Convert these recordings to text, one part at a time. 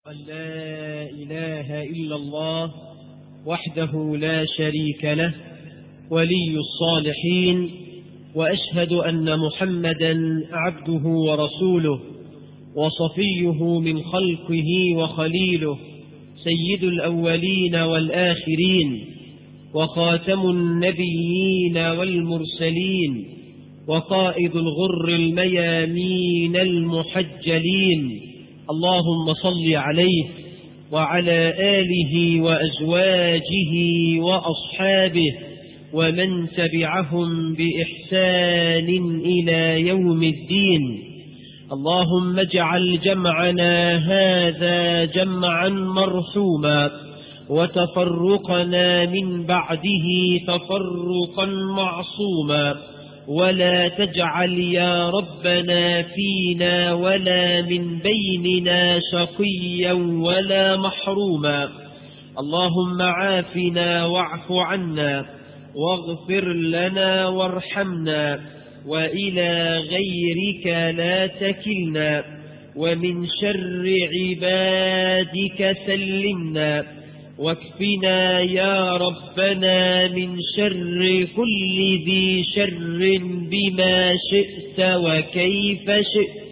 أن لا إله إلا الله وحده لا شريك له ولي الصالحين وأشهد أن محمدا عبده ورسوله وصفيه من خلقه وخليله سيد الأولين والآخرين وخاتم النبيين والمرسلين وقائد الغر الميامين المحجلين اللهم صل عليه وعلى آله وأزواجه وأصحابه ومن تبعهم بإحسان إلى يوم الدين اللهم اجعل جمعنا هذا جمعا مرحوما وتفرقنا من بعده تفرقا معصوما ولا تجعل يا ربنا فينا ولا من بيننا شقيا ولا محروما اللهم عافنا واعف عنا واغفر لنا وارحمنا وإلى غيرك لا تكلنا ومن شر عبادك سلمنا واكفنا يا ربنا من شر كل ذي شر بما شئت وكيف شئت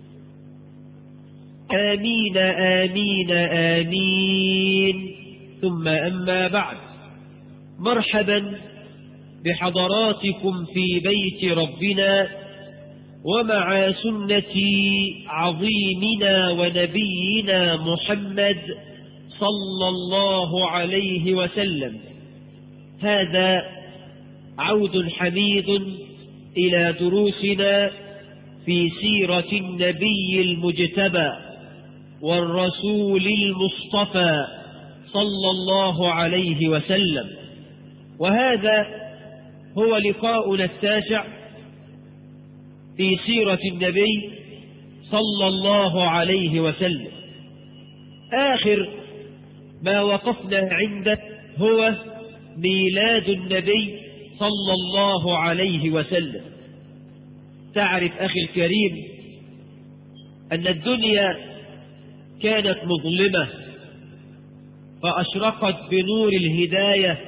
آمين آمين آمين ثم أما بعد مرحبا بحضراتكم في بيت ربنا ومع سنة عظيمنا ونبينا محمد صلى الله عليه وسلم هذا عود حميد إلى دروسنا في سيرة النبي المجتبى والرسول المصطفى صلى الله عليه وسلم وهذا هو لقاؤنا التاسع في سيرة النبي صلى الله عليه وسلم آخر ما وقفنا عنده هو ميلاد النبي صلى الله عليه وسلم تعرف أخي الكريم أن الدنيا كانت مظلمة فأشرقت بنور الهداية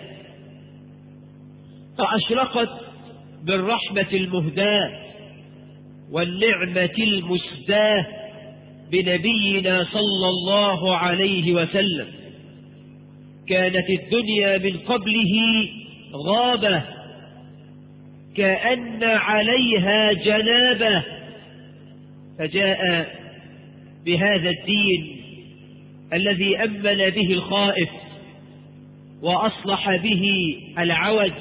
فأشرقت بالرحمة المهداة والنعمة المسداة بنبينا صلى الله عليه وسلم كانت الدنيا من قبله غابة كأن عليها جنابة فجاء بهذا الدين الذي أمن به الخائف وأصلح به العوج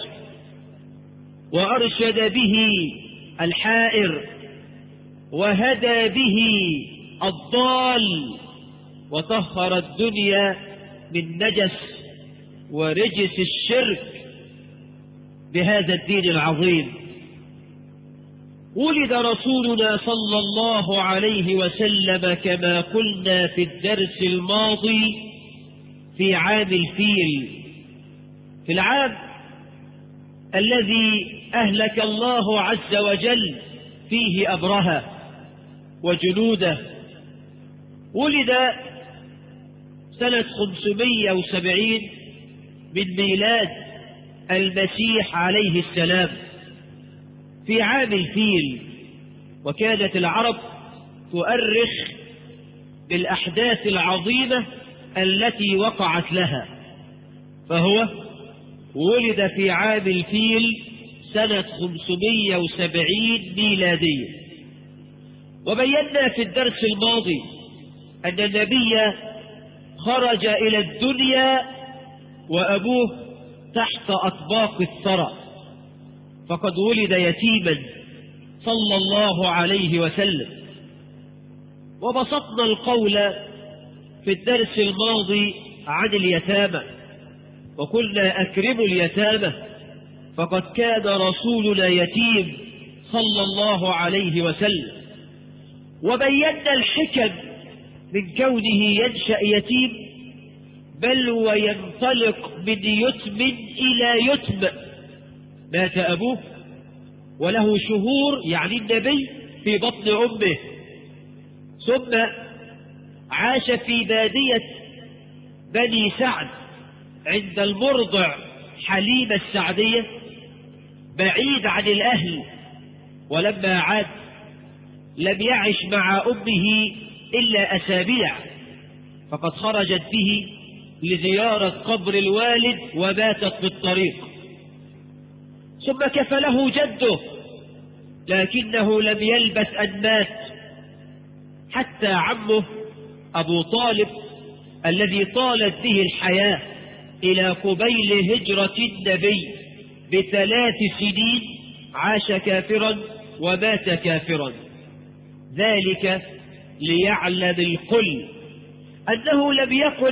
وأرشد به الحائر وهدى به الضال وطهر الدنيا من نجس ورجس الشرك بهذا الدين العظيم ولد رسولنا صلى الله عليه وسلم كما قلنا في الدرس الماضي في عام الفيل في العام الذي أهلك الله عز وجل فيه أبرهة وجنوده ولد سنة 570 من ميلاد المسيح عليه السلام في عام الفيل وكانت العرب تؤرخ بالأحداث العظيمة التي وقعت لها فهو ولد في عام الفيل سنة 570 ميلادية وبينا في الدرس الماضي أن النبي خرج إلى الدنيا وأبوه تحت أطباق الثرى فقد ولد يتيما صلى الله عليه وسلم وبسطنا القول في الدرس الماضي عن اليتامى وقلنا أكرموا اليتامى فقد كان رسولنا يتيم صلى الله عليه وسلم وبينا الحكم من كونه ينشأ يتيم بل وينطلق من يتم إلى يتم مات أبوه وله شهور يعني النبي في بطن أمه ثم عاش في بادية بني سعد عند المرضع حليمة السعدية بعيد عن الأهل ولما عاد لم يعش مع أمه إلا أسابيع فقد خرجت به لزيارة قبر الوالد وماتت في الطريق ثم كفله جده لكنه لم يلبث أن مات حتى عمه أبو طالب الذي طالت به الحياة إلى قبيل هجرة النبي بثلاث سنين عاش كافرا ومات كافرا ذلك ليعلم الكل أنه لم يكن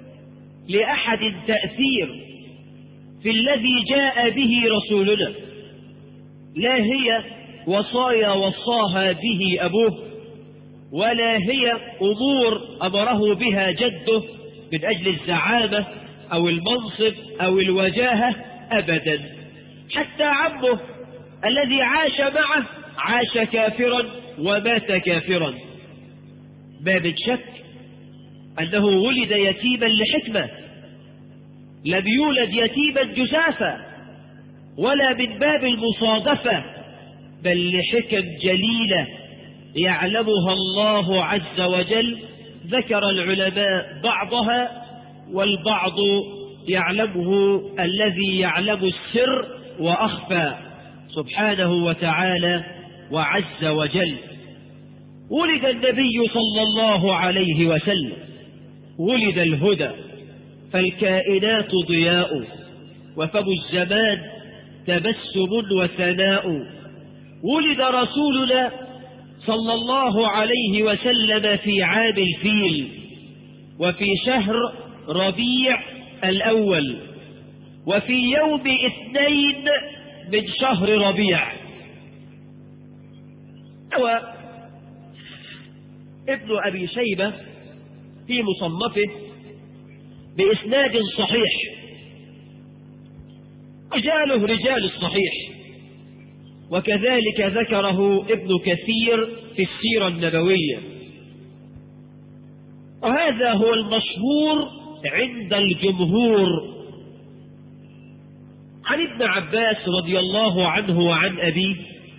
لأحد تأثير في الذي جاء به رسولنا لا هي وصايا وصاها به أبوه ولا هي أمور أمره بها جده من أجل الزعامة أو المنصب أو الوجاهة أبدا حتى عمه الذي عاش معه عاش كافرا ومات كافرا ما من شك أنه ولد يتيما لحكمة لم يولد يتيما جزافا ولا من باب المصادفة بل لحكم جليلة يعلمها الله عز وجل ذكر العلماء بعضها والبعض يعلمه الذي يعلم السر وأخفى سبحانه وتعالى وعز وجل ولد النبي صلى الله عليه وسلم ولد الهدى فالكائنات ضياء وفم الزمان تبسم وثناء ولد رسولنا صلى الله عليه وسلم في عام الفيل وفي شهر ربيع الأول وفي يوم اثنين من شهر ربيع ابن أبي شيبة في مصنفه بإسناد صحيح رجاله رجال الصحيح وكذلك ذكره ابن كثير في السيرة النبوية وهذا هو المشهور عند الجمهور عن ابن عباس رضي الله عنه وعن أبيه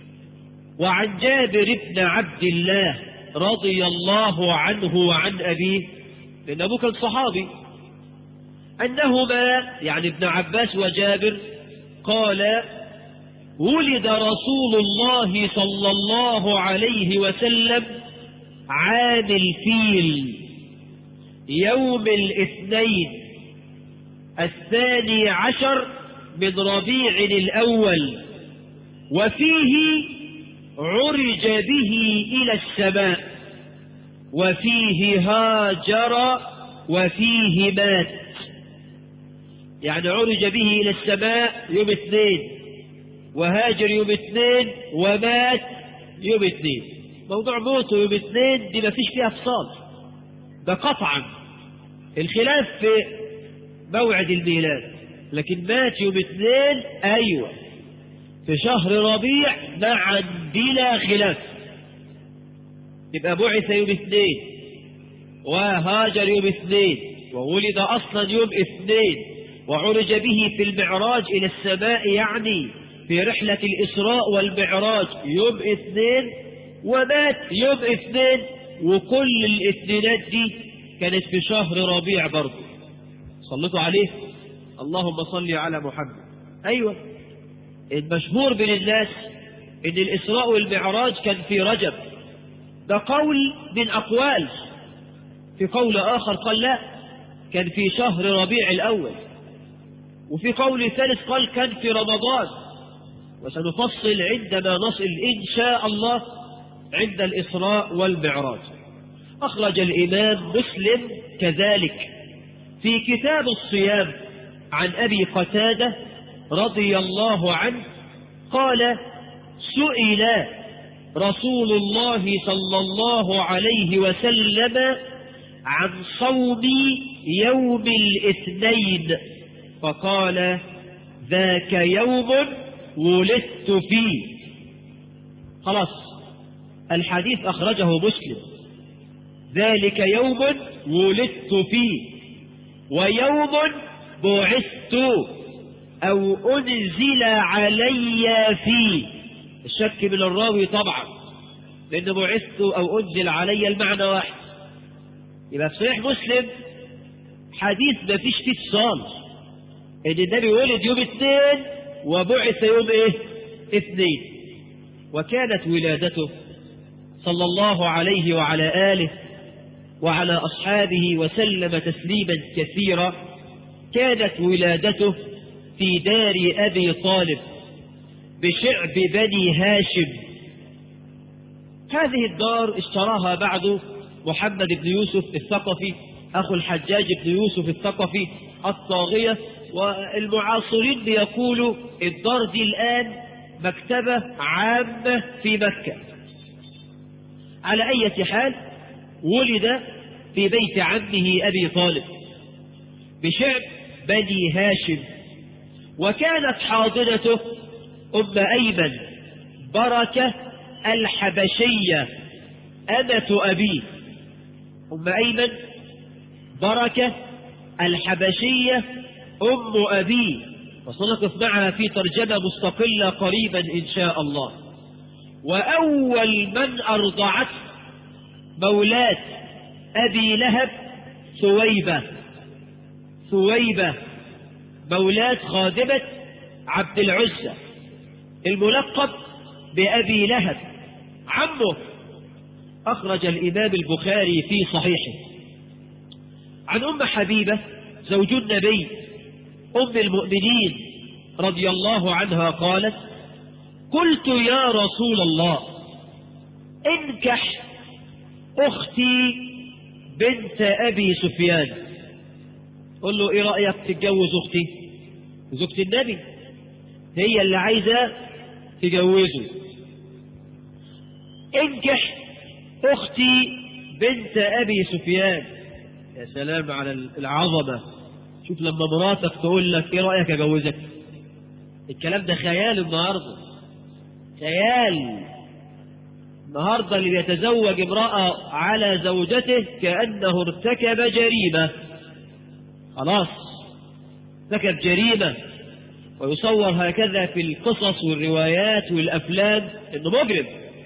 وعن جابر بن عبد الله رضي الله عنه وعن أبيه لأن أبوه كان صحابي أنهما يعني ابن عباس وجابر قال ولد رسول الله صلى الله عليه وسلم عام الفيل يوم الاثنين الثاني عشر من ربيع الأول وفيه عرج به إلى السماء وفيه هاجر وفيه مات يعني عرج به إلى السماء يوم اثنين وهاجر يوم اثنين ومات يوم اثنين موضوع موته يوم اثنين دي ما فيش فيها فصال ده قطعا الخلاف في موعد الميلاد لكن مات يوم اثنين ايوه في شهر ربيع معا بلا خلاف يبقى بعث يوم اثنين وهاجر يوم اثنين وولد اصلا يوم اثنين وعرج به في المعراج الى السماء يعني في رحلة الاسراء والمعراج يوم اثنين ومات يوم اثنين وكل الاثنينات دي كانت في شهر ربيع برضه صلتوا عليه اللهم صل على محمد ايوه المشهور بين الناس ان الاسراء والمعراج كان في رجب ده قول من اقوال في قول اخر قال لا كان في شهر ربيع الاول وفي قول ثالث قال كان في رمضان وسنفصل عندما نصل ان شاء الله عند الاسراء والمعراج اخرج الامام مسلم كذلك في كتاب الصيام عن ابي قتاده رضي الله عنه قال سئل رسول الله صلى الله عليه وسلم عن صوم يوم الاثنين فقال ذاك يوم ولدت فيه خلاص الحديث أخرجه مسلم ذلك يوم ولدت فيه ويوم بعثت أو أنزل علي فيه الشك من الراوي طبعا لأن بعثت أو أنزل علي المعنى واحد يبقى في صحيح مسلم حديث ما فيش فيه اتصال ان النبي ولد يوم اثنين وبعث يوم ايه اثنين وكانت ولادته صلى الله عليه وعلى آله وعلى أصحابه وسلم تسليما كثيرا كانت ولادته في دار أبي طالب بشعب بني هاشم هذه الدار اشتراها بعد محمد بن يوسف الثقفي أخو الحجاج بن يوسف الثقفي الطاغية والمعاصرين بيقولوا الدار دي الآن مكتبة عامة في مكة على أي حال ولد في بيت عمه أبي طالب بشعب بني هاشم وكانت حاضنته أم أيمن بركة الحبشية أمة أبيه أم أيمن بركة الحبشية أم أبيه وسنقف معها في ترجمة مستقلة قريبا إن شاء الله وأول من أرضعته مولاة أبي لهب ثويبة ثويبة مولاة خادمة عبد العزة الملقب بأبي لهب عمه أخرج الإمام البخاري في صحيحه عن أم حبيبة زوج النبي أم المؤمنين رضي الله عنها قالت قلت يا رسول الله انكح أختي بنت أبي سفيان قل له إيه رأيك تتجوز أختي زوجة النبي هي اللي عايزة تجوزه انكح أختي بنت أبي سفيان يا سلام على العظمة شوف لما مراتك تقول لك ايه رأيك اجوزك الكلام ده خيال النهاردة خيال النهاردة اللي بيتزوج امرأة على زوجته كأنه ارتكب جريمة خلاص ارتكب جريمة ويصور هكذا في القصص والروايات والأفلام انه مجرم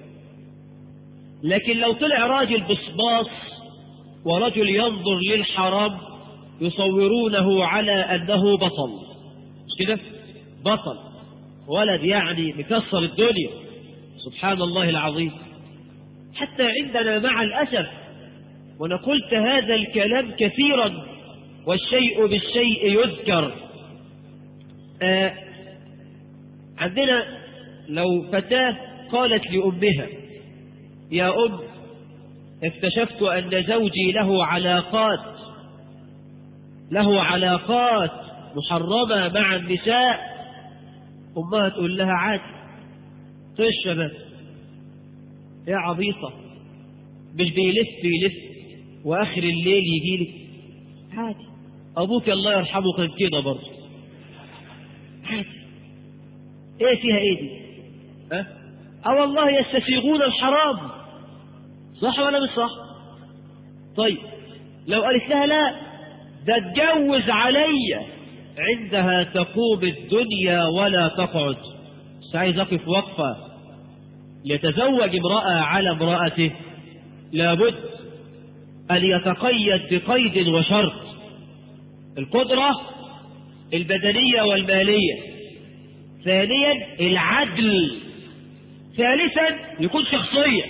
لكن لو طلع راجل بصباص ورجل ينظر للحرام يصورونه على أنه بطل مش كده بطل ولد يعني مكسر الدنيا سبحان الله العظيم حتى عندنا مع الأسف وأنا قلت هذا الكلام كثيرا والشيء بالشيء يذكر آه عندنا لو فتاة قالت لأمها يا أم اكتشفت أن زوجي له علاقات له علاقات محرمة مع النساء أمها تقول لها عادي تشرب يا عبيطة مش بيلف بيلف وآخر الليل يجي لك عادي أبوك الله يرحمه كان كده برضه عادي إيه فيها إيه دي؟ أه؟ أه والله يستسيغون الحرام صح ولا مش صح؟ طيب لو قالت لها لا ده اتجوز عليا عندها تقوم الدنيا ولا تقعد بس عايز اقف وقفه ليتزوج امراه على امراته لابد ان يتقيد بقيد وشرط القدره البدنيه والماليه ثانيا العدل ثالثا يكون شخصيه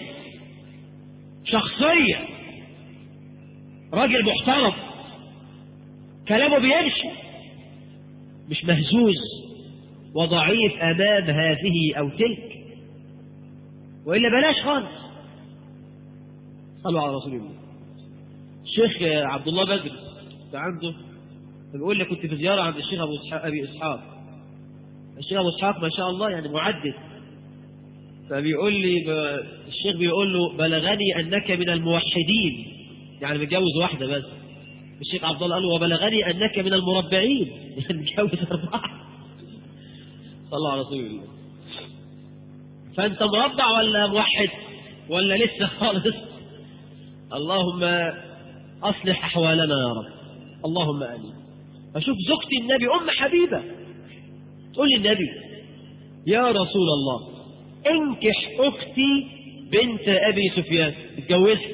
شخصيه راجل محترم كلامه بيمشي مش مهزوز وضعيف أمام هذه أو تلك وإلا بلاش خالص صلوا على رسول الله الشيخ عبد الله بدر عنده بيقول لي كنت في زيارة عند الشيخ أبو إسحاق أبي إسحاق الشيخ أبو إسحاق ما شاء الله يعني معدد فبيقول لي الشيخ بيقول له بلغني أنك من الموحدين يعني متجوز واحدة بس الشيخ عبد الله قال له وبلغني انك من المربعين يعني متجوز اربعه صلى الله على رسول الله فانت مربع ولا موحد ولا لسه خالص اللهم أصلح أحوالنا يا رب اللهم آمين أشوف زوجتي النبي أم حبيبة تقول للنبي يا رسول الله انكح أختي بنت أبي سفيان اتجوزها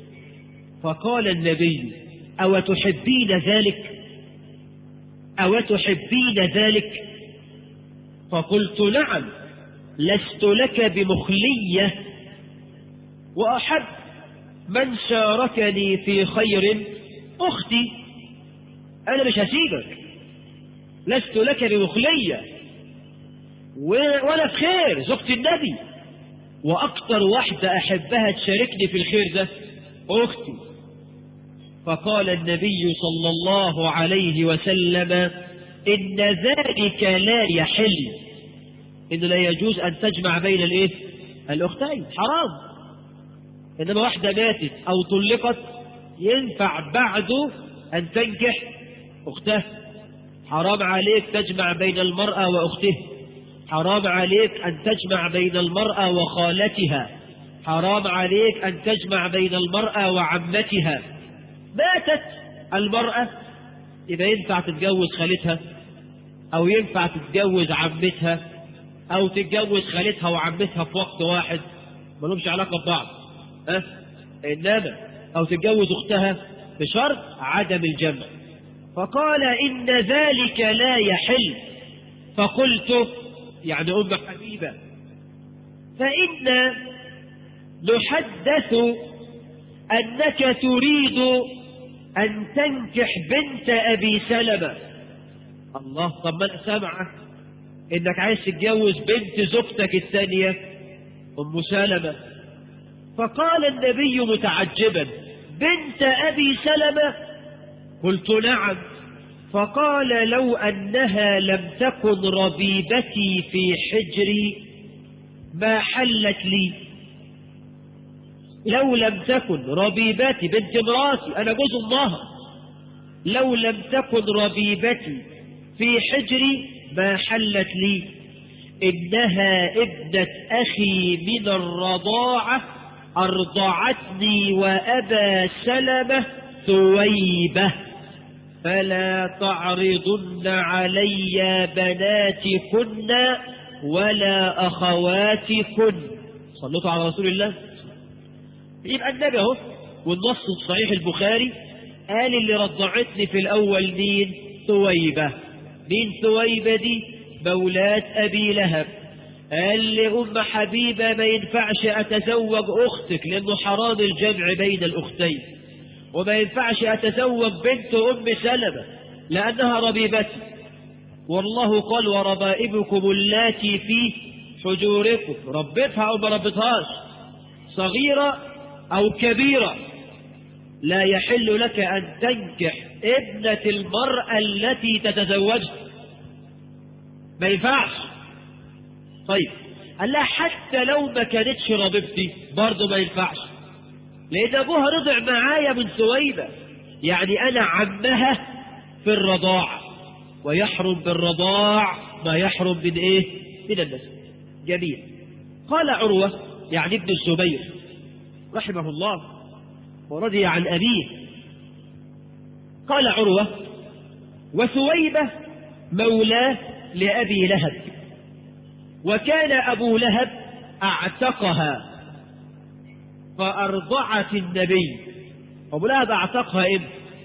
فقال النبي أو تحبين ذلك أو تحبين ذلك فقلت نعم لست لك بمخلية وأحب من شاركني في خير أختي أنا مش هسيبك لست لك بمخلية وأنا في خير زوجة النبي وأكثر واحدة أحبها تشاركني في الخير ده أختي فقال النبي صلى الله عليه وسلم إن ذلك لا يحل إن لا يجوز أن تجمع بين الإيه؟ الأختين حرام إنما واحدة ماتت أو طلقت ينفع بعده أن تنكح أختها حرام عليك تجمع بين المرأة وأخته حرام عليك أن تجمع بين المرأة وخالتها حرام عليك أن تجمع بين المرأة وعمتها ماتت المرأة يبقى ينفع تتجوز خالتها أو ينفع تتجوز عمتها أو تتجوز خالتها وعمتها في وقت واحد ما لهمش علاقة ببعض أه؟ إنما أو تتجوز أختها بشرط عدم الجمع فقال إن ذلك لا يحل فقلت يعني أم حبيبة فإن نحدث أنك تريد أن تنكح بنت أبي سلمة الله طب ما أنا سامعة إنك عايز تتجوز بنت زوجتك الثانية أم سلمة فقال النبي متعجبا بنت أبي سلمة قلت نعم فقال لو أنها لم تكن ربيبتي في حجري ما حلت لي لو لم تكن ربيبتي بنت مراتي أنا جوز أمها لو لم تكن ربيبتي في حجري ما حلت لي إنها ابنة أخي من الرضاعة أرضعتني وأبا سلمة ثويبة فلا تعرضن علي بناتكن ولا أخواتكن صلوا على رسول الله يبقى النبي اهو والنص الصحيح البخاري قال اللي رضعتني في الأول مين ثويبة مين ثويبة دي مولات أبي لهب قال لي أم حبيبة ما ينفعش أتزوج أختك لأنه حرام الجمع بين الأختين وما ينفعش أتزوج بنت أم سلمة لأنها ربيبتي والله قال وربائبكم اللاتي في حجوركم ربتها أو ما ربتهاش صغيرة أو كبيرة لا يحل لك أن تنكح ابنة المرأة التي تتزوجها ما ينفعش طيب قال لها حتى لو ما كانتش ربيبتي برضه ما ينفعش لأن أبوها رضع معايا من ثويبة يعني أنا عمها في الرضاعة ويحرم بالرضاع ما يحرم من إيه؟ من النسب جميل قال عروة يعني ابن الزبير رحمه الله ورضي عن أبيه قال عروة وثويبة مولاه لأبي لهب وكان أبو لهب أعتقها فأرضعت النبي أبو لهب أعتقها إمتى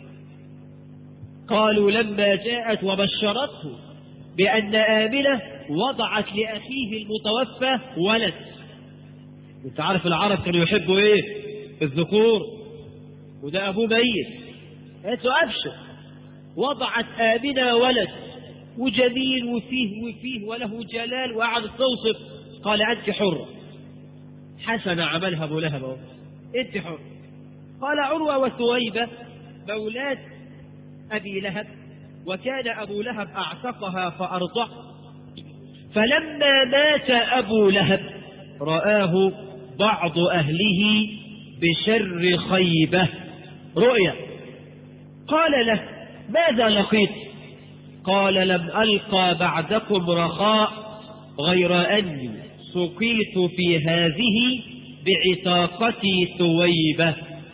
قالوا لما جاءت وبشرته بأن آمنة وضعت لأخيه المتوفى ولد انت عارف العرب كانوا يحبوا ايه الذكور وده ابوه ميت قالت له ابشر وضعت آمنة ولد وجميل وفيه وفيه وله جلال وقعدت توصف قال أنت حرة حسن عملها أبو لهب أهو أنت حرة قال عروة وثويبة مولات أبي لهب وكان أبو لهب أعتقها فأرضع فلما مات أبو لهب رآه بعض أهله بشر خيبة رؤيا قال له ماذا لقيت قال لم ألقى بعدكم رخاء غير أني سقيت في هذه بعتاقتي ثويبة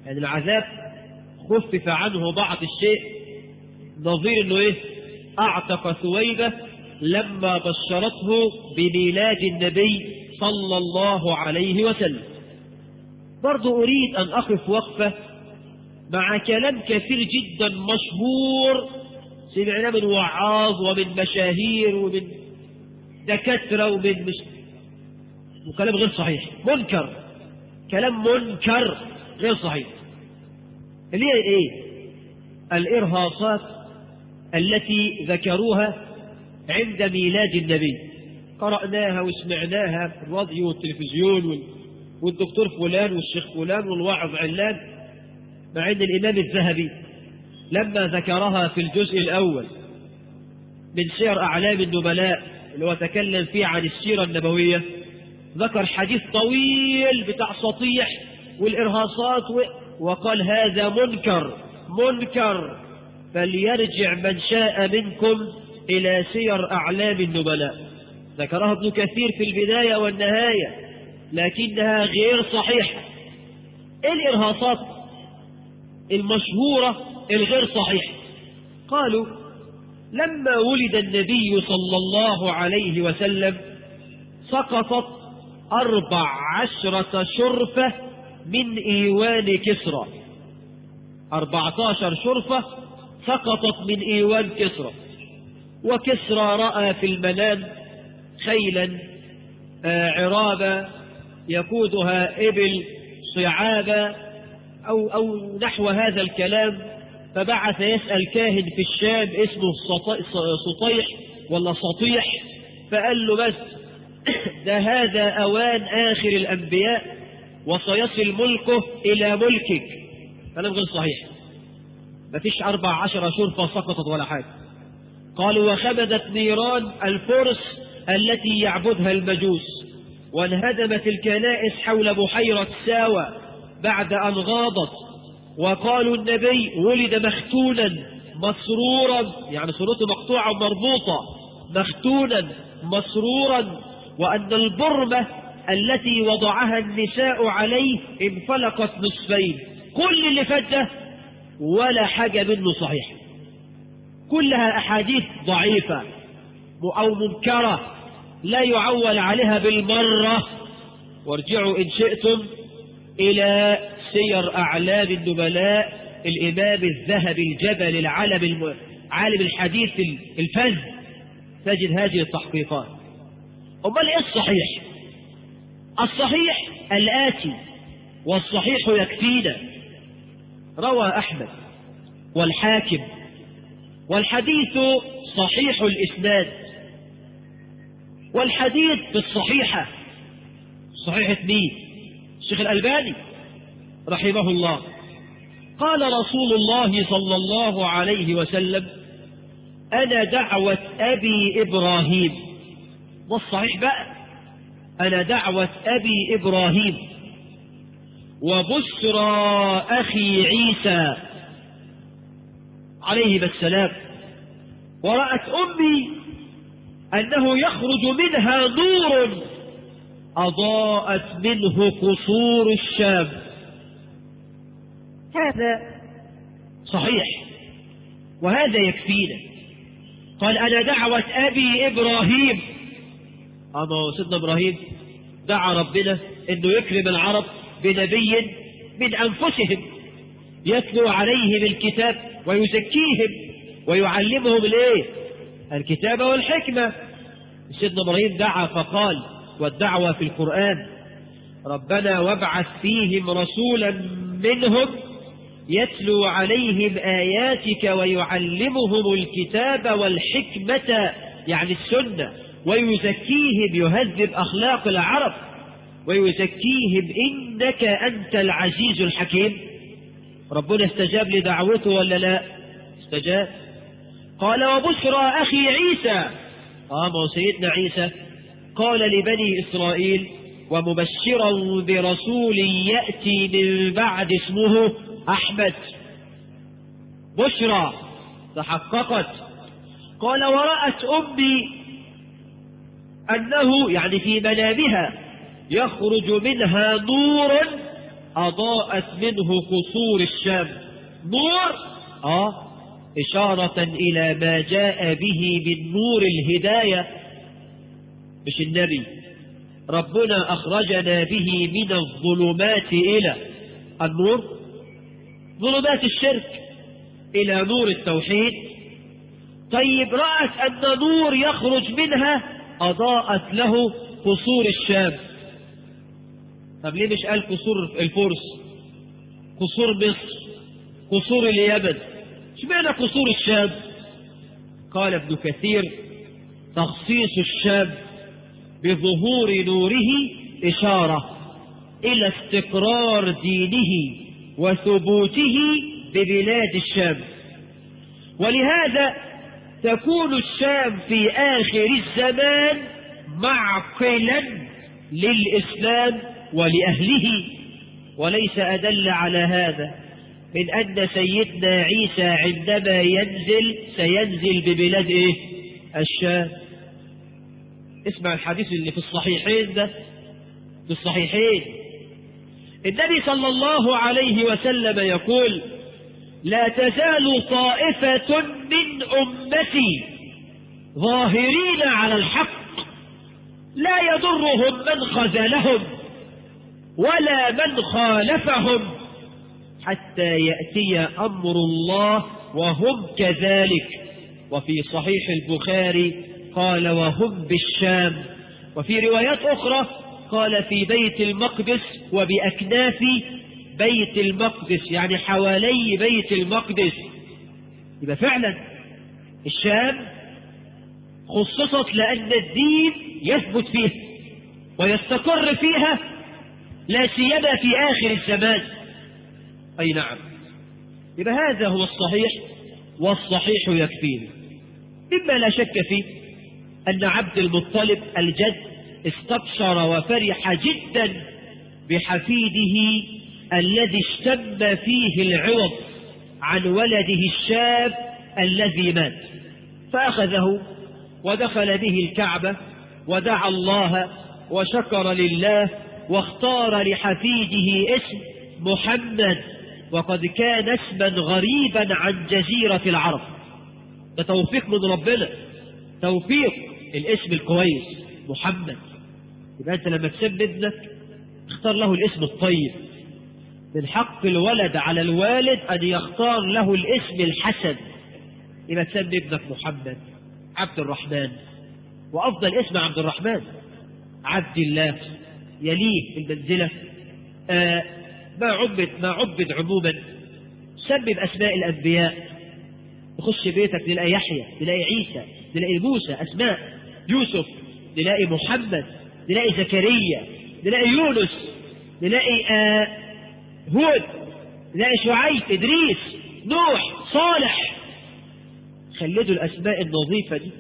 يعني العذاب خفف عنه بعض الشيء نظير انه ايه اعتق ثويبة لما بشرته بميلاد النبي صلى الله عليه وسلم برضو اريد ان اقف وقفة مع كلام كثير جدا مشهور سمعناه من وعاظ ومن مشاهير ومن دكاترة ومن مش وكلام غير صحيح منكر كلام منكر غير صحيح اللي هي ايه الارهاصات التي ذكروها عند ميلاد النبي قرأناها وسمعناها في الراديو والتلفزيون والدكتور فلان والشيخ فلان والواعظ علان مع ان الامام الذهبي لما ذكرها في الجزء الاول من سير اعلام النبلاء اللي هو تكلم فيه عن السيره النبويه ذكر حديث طويل بتاع سطيح والارهاصات و... وقال هذا منكر منكر فليرجع من شاء منكم الى سير اعلام النبلاء ذكرها ابن كثير في البدايه والنهايه لكنها غير صحيحه ايه الارهاصات المشهوره الغير صحيحه قالوا لما ولد النبي صلى الله عليه وسلم سقطت أربع عشرة شرفة من إيوان كسرى أربعة عشر شرفة سقطت من إيوان كسرى وكسرى رأى في المنام خيلا عرابة يقودها إبل صعابة أو, أو نحو هذا الكلام فبعث يسأل كاهن في الشام اسمه سطيح ولا سطيح فقال له بس ده هذا أوان آخر الأنبياء وسيصل ملكه إلى ملكك كلام غير صحيح مفيش أربع عشر شرفة سقطت ولا حاجة قالوا وخمدت نيران الفرس التي يعبدها المجوس وانهدمت الكنائس حول بحيرة ساوى بعد أن غاضت وقالوا النبي ولد مختونا مسرورا يعني صورته مقطوعة ومربوطة مختونا مسرورا وأن البرمة التي وضعها النساء عليه انفلقت نصفين كل اللي فات ده ولا حاجة منه صحيح كلها أحاديث ضعيفة أو منكرة لا يعول عليها بالمرة وارجعوا إن شئتم إلى سير أعلام النبلاء الإمام الذهبي الجبل العالم الم... عالم الحديث الفذ تجد هذه التحقيقات أمال إيه الصحيح الصحيح الآتي والصحيح يكفينا روى أحمد والحاكم والحديث صحيح الإسناد والحديث في الصحيحة صحيحة مين الشيخ الألباني رحمه الله قال رسول الله صلى الله عليه وسلم أنا دعوة أبي إبراهيم والصحيح بقى أنا دعوة أبي إبراهيم وبشرى أخي عيسى عليه السلام ورأت أمي أنه يخرج منها نور أضاءت منه قصور الشام هذا صحيح وهذا يكفينا قال أنا دعوة أبي إبراهيم أما سيدنا إبراهيم دعا ربنا أنه يكرم العرب بنبي من أنفسهم يتلو عليهم الكتاب ويزكيهم ويعلمهم الايه الكتاب والحكمة سيدنا إبراهيم دعا فقال والدعوة في القرآن ربنا وابعث فيهم رسولا منهم يتلو عليهم آياتك ويعلمهم الكتاب والحكمة يعني السنة ويزكيهم يهذب أخلاق العرب ويزكيهم إنك أنت العزيز الحكيم ربنا استجاب لدعوته ولا لا استجاب قال وبشرى أخي عيسى قام سيدنا عيسى قال لبني إسرائيل ومبشرا برسول يأتي من بعد اسمه أحمد بشرى تحققت قال ورأت أمي أنه يعني في منامها يخرج منها نور أضاءت منه قصور الشام نور آه إشارة إلى ما جاء به من نور الهداية مش النبي ربنا أخرجنا به من الظلمات إلى النور ظلمات الشرك إلى نور التوحيد طيب رأت أن نور يخرج منها أضاءت له قصور الشام طب ليه مش قال قصور الفرس قصور مصر قصور اليمن اشمعنى قصور الشام قال ابن كثير تخصيص الشام بظهور نوره إشارة إلى استقرار دينه وثبوته ببلاد الشام ولهذا تكون الشام في آخر الزمان معقلا للإسلام ولأهله وليس أدل على هذا من أن سيدنا عيسى عندما ينزل سينزل ببلاد إيه؟ الشام اسمع الحديث اللي في الصحيحين ده في الصحيحين النبي صلى الله عليه وسلم يقول لا تزال طائفة من أمتي ظاهرين على الحق لا يضرهم من خذلهم ولا من خالفهم حتى يأتي أمر الله وهم كذلك وفي صحيح البخاري قال وهم بالشام وفي روايات أخرى قال في بيت المقدس وبأكناف بيت المقدس يعني حوالي بيت المقدس يبقى فعلا الشام خصصت لأن الدين يثبت فيها ويستقر فيها لا سيما في آخر الزمان أي نعم يبقى هذا هو الصحيح والصحيح يكفيني مما لا شك فيه أن عبد المطلب الجد استبشر وفرح جدا بحفيده الذي اشتم فيه العوض عن ولده الشاب الذي مات فأخذه ودخل به الكعبة ودعا الله وشكر لله واختار لحفيده اسم محمد وقد كان اسما غريبا عن جزيرة العرب ده توفيق من ربنا توفيق الاسم الكويس محمد يبقى انت لما تسمي ابنك اختار له الاسم الطيب من حق الولد على الوالد ان يختار له الاسم الحسن يبقى تسمي ابنك محمد عبد الرحمن وافضل اسم عبد الرحمن عبد الله يليه في المنزلة آه ما عبد ما عبد عموما سمي بأسماء الأنبياء تخش بيتك تلاقي يحيى تلاقي عيسى تلاقي موسى أسماء يوسف تلاقي محمد تلاقي زكريا تلاقي يونس تلاقي آه هود تلاقي شعيب إدريس نوح صالح خلدوا الأسماء النظيفة دي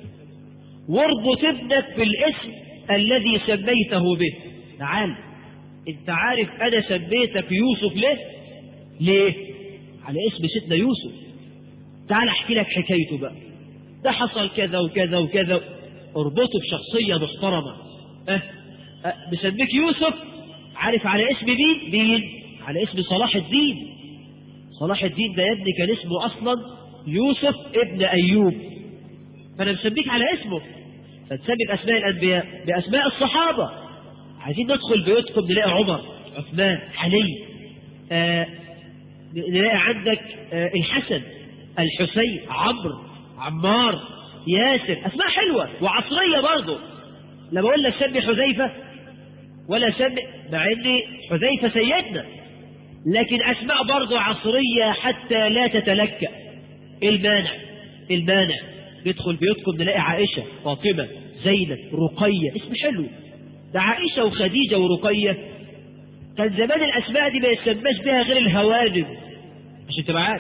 واربط ابنك بالاسم الذي سميته به تعال انت عارف انا سميتك يوسف ليه ليه على اسم سيدنا يوسف تعال احكي لك حكايته بقى ده حصل كذا وكذا وكذا اربطه بشخصية محترمة اه اه مسميك يوسف عارف على اسم مين مين على اسم صلاح الدين صلاح الدين ده يا ابني كان اسمه اصلا يوسف ابن ايوب فانا مسميك على اسمه فتسمي باسماء الانبياء باسماء الصحابه عايزين ندخل بيوتكم نلاقي عمر عثمان علي آه نلاقي عندك آه الحسن الحسين عمرو عمار ياسر اسماء حلوه وعصريه برضه لما اقول لك سمي حذيفه ولا سمي مع ان حذيفه سيدنا لكن اسماء برضه عصريه حتى لا تتلكأ المانع المانع ندخل بيوتكم نلاقي عائشه فاطمه زينب رقيه اسم حلو ده عائشة وخديجة ورقية كان زمان الأسماء دي ما يسماش بها غير الهوانم عشان تبقى عارف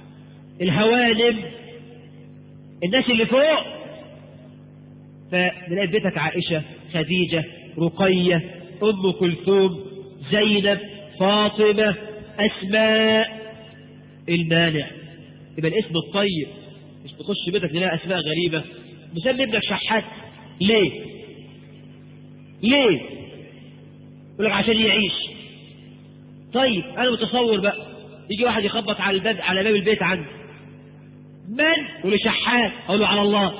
الهوانم الناس اللي فوق فنلاقي بيتك عائشة خديجة رقية أم كلثوم زينب فاطمة أسماء المانع يبقى الاسم الطيب مش تخش بيتك تلاقي أسماء غريبة مسمي ابنك شحات ليه؟ ليه يقول لك عشان يعيش طيب انا متصور بقى يجي واحد يخبط على الباب على باب البيت عندي من يقول لي شحات اقول له على الله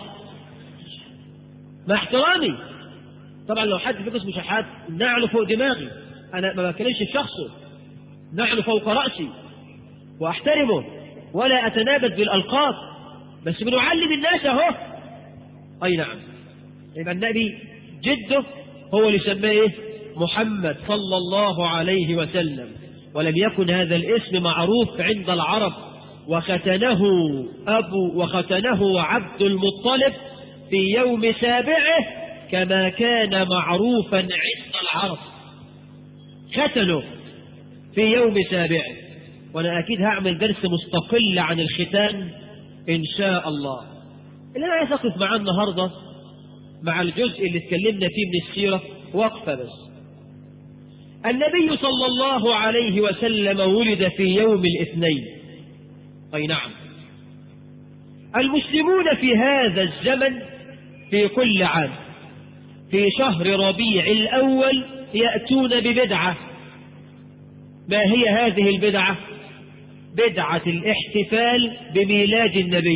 مع احترامي طبعا لو حد فيكم اسمه شحات نعله فوق دماغي انا ما بتكلمش في شخصه نعله فوق راسي واحترمه ولا اتنابذ بالالقاب بس بنعلم الناس اهو اي نعم يبقى النبي جده هو اللي سماه ايه محمد صلى الله عليه وسلم ولم يكن هذا الاسم معروف عند العرب وختنه أبو وختنه عبد المطلب في يوم سابعه كما كان معروفا عند العرب ختنه في يوم سابعه وأنا أكيد هعمل درس مستقل عن الختان إن شاء الله اللي أنا عايز أقف معاه النهاردة مع الجزء اللي اتكلمنا فيه من السيرة وقفة بس النبي صلى الله عليه وسلم ولد في يوم الاثنين أي نعم المسلمون في هذا الزمن في كل عام في شهر ربيع الأول يأتون ببدعة ما هي هذه البدعة بدعة الاحتفال بميلاد النبي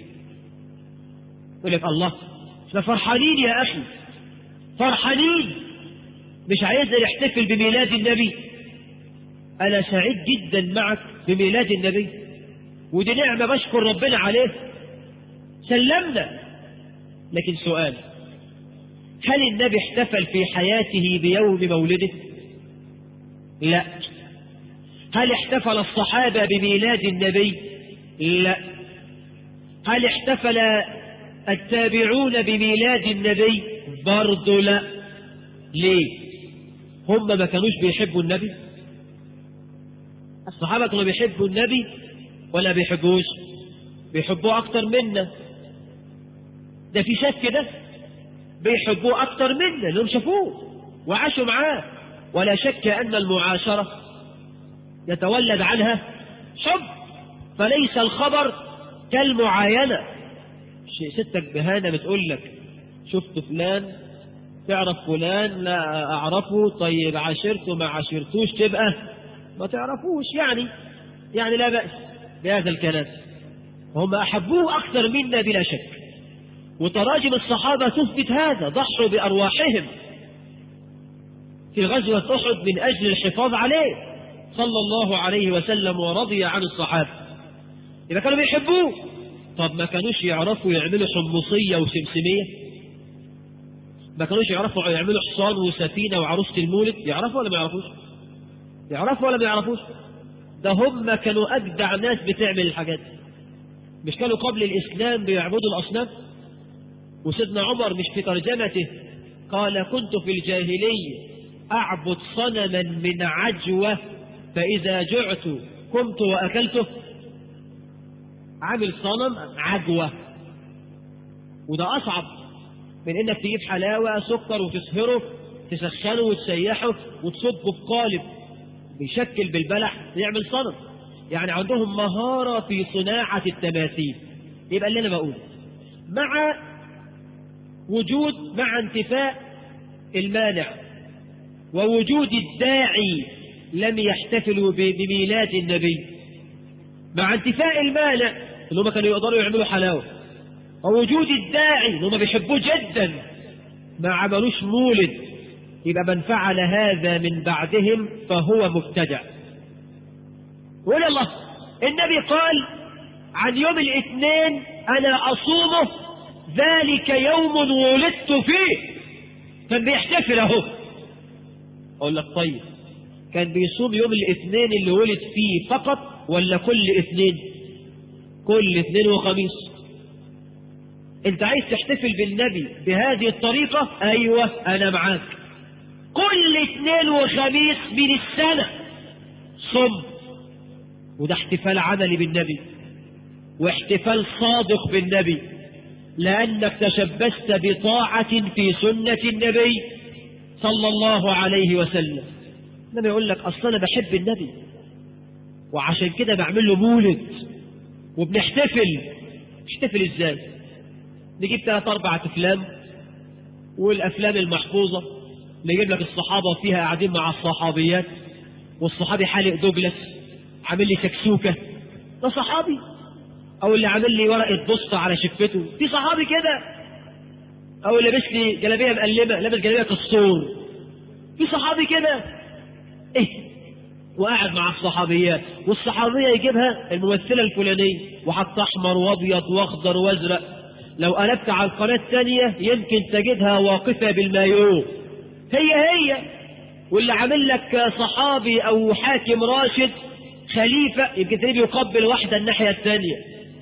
يقول لك الله احنا فرحانين يا أخي فرحانين مش عايزنا نحتفل بميلاد النبي أنا سعيد جدا معك بميلاد النبي ودي نعمة بشكر ربنا عليه سلمنا لكن سؤال هل النبي احتفل في حياته بيوم مولده لا هل احتفل الصحابة بميلاد النبي لا هل احتفل التابعون بميلاد النبي برضو لا ليه هم ما كانوش بيحبوا النبي الصحابة كانوا بيحبوا النبي ولا بيحبوش بيحبوه أكتر منا ده في شك ده بيحبوه أكتر منا لأنهم شافوه وعاشوا معاه ولا شك أن المعاشرة يتولد عنها حب فليس الخبر كالمعاينة شيء ستك بهانة بتقول لك شفت فلان تعرف فلان لا أعرفه طيب عاشرته ما عاشرتوش تبقى ما تعرفوش يعني يعني لا بأس بهذا الكلام هم أحبوه أكثر منا بلا شك وتراجم الصحابة تثبت هذا ضحوا بأرواحهم في غزوة أحد من أجل الحفاظ عليه صلى الله عليه وسلم ورضي عن الصحابة إذا كانوا بيحبوه طب ما كانوش يعرفوا يعملوا حمصية وسمسمية ما كانوش يعرفوا يعملوا حصان وسفينة وعروسة المولد يعرفوا ولا ما يعرفوش يعرفوا ولا ما يعرفوش ده هم كانوا أجدع ناس بتعمل الحاجات مش كانوا قبل الإسلام بيعبدوا الأصنام وسيدنا عمر مش في ترجمته قال كنت في الجاهلية أعبد صنما من عجوة فإذا جعت قمت وأكلته عامل صنم عجوة وده أصعب من إنك تجيب حلاوة سكر وتسهره تسخنه وتسيحه وتصبه في قالب بيشكل بالبلح يعمل صنم يعني عندهم مهارة في صناعة التماثيل يبقى اللي أنا بقوله مع وجود مع انتفاء المانع ووجود الداعي لم يحتفلوا بميلاد النبي مع انتفاء المانع ان هم كانوا يقدروا يعملوا حلاوه ووجود الداعي ان هم بيحبوه جدا ما عملوش مولد يبقى من فعل هذا من بعدهم فهو مبتدع ولا الله النبي قال عن يوم الاثنين انا اصومه ذلك يوم ولدت فيه كان بيحتفل اهو اقول لك طيب كان بيصوم يوم الاثنين اللي ولد فيه فقط ولا كل اثنين كل اثنين وخميس انت عايز تحتفل بالنبي بهذه الطريقة ايوه انا معاك كل اثنين وخميس من السنة صم وده احتفال عملي بالنبي واحتفال صادق بالنبي لأنك تشبثت بطاعة في سنة النبي صلى الله عليه وسلم النبي يقول لك أصلا أنا بحب النبي وعشان كده بعمل له مولد وبنحتفل نحتفل ازاي نجيب ثلاث أربع أفلام والأفلام المحفوظة نجيب لك الصحابة فيها قاعدين مع الصحابيات والصحابي حالق دوجلاس عامل لي سكسوكة ده صحابي أو اللي عامل لي ورقة بسطة على شفته في صحابي كده أو اللي لابس لي جلابية مقلمة لابس جلابية كسور في صحابي كده إيه وقاعد مع الصحابيات والصحابية يجيبها الممثلة الفلانية وحط أحمر وأبيض وأخضر وأزرق لو قلبت على القناة الثانية يمكن تجدها واقفة بالمايو هي هي واللي عامل لك صحابي أو حاكم راشد خليفة يمكن تلاقيه بيقبل واحدة الناحية الثانية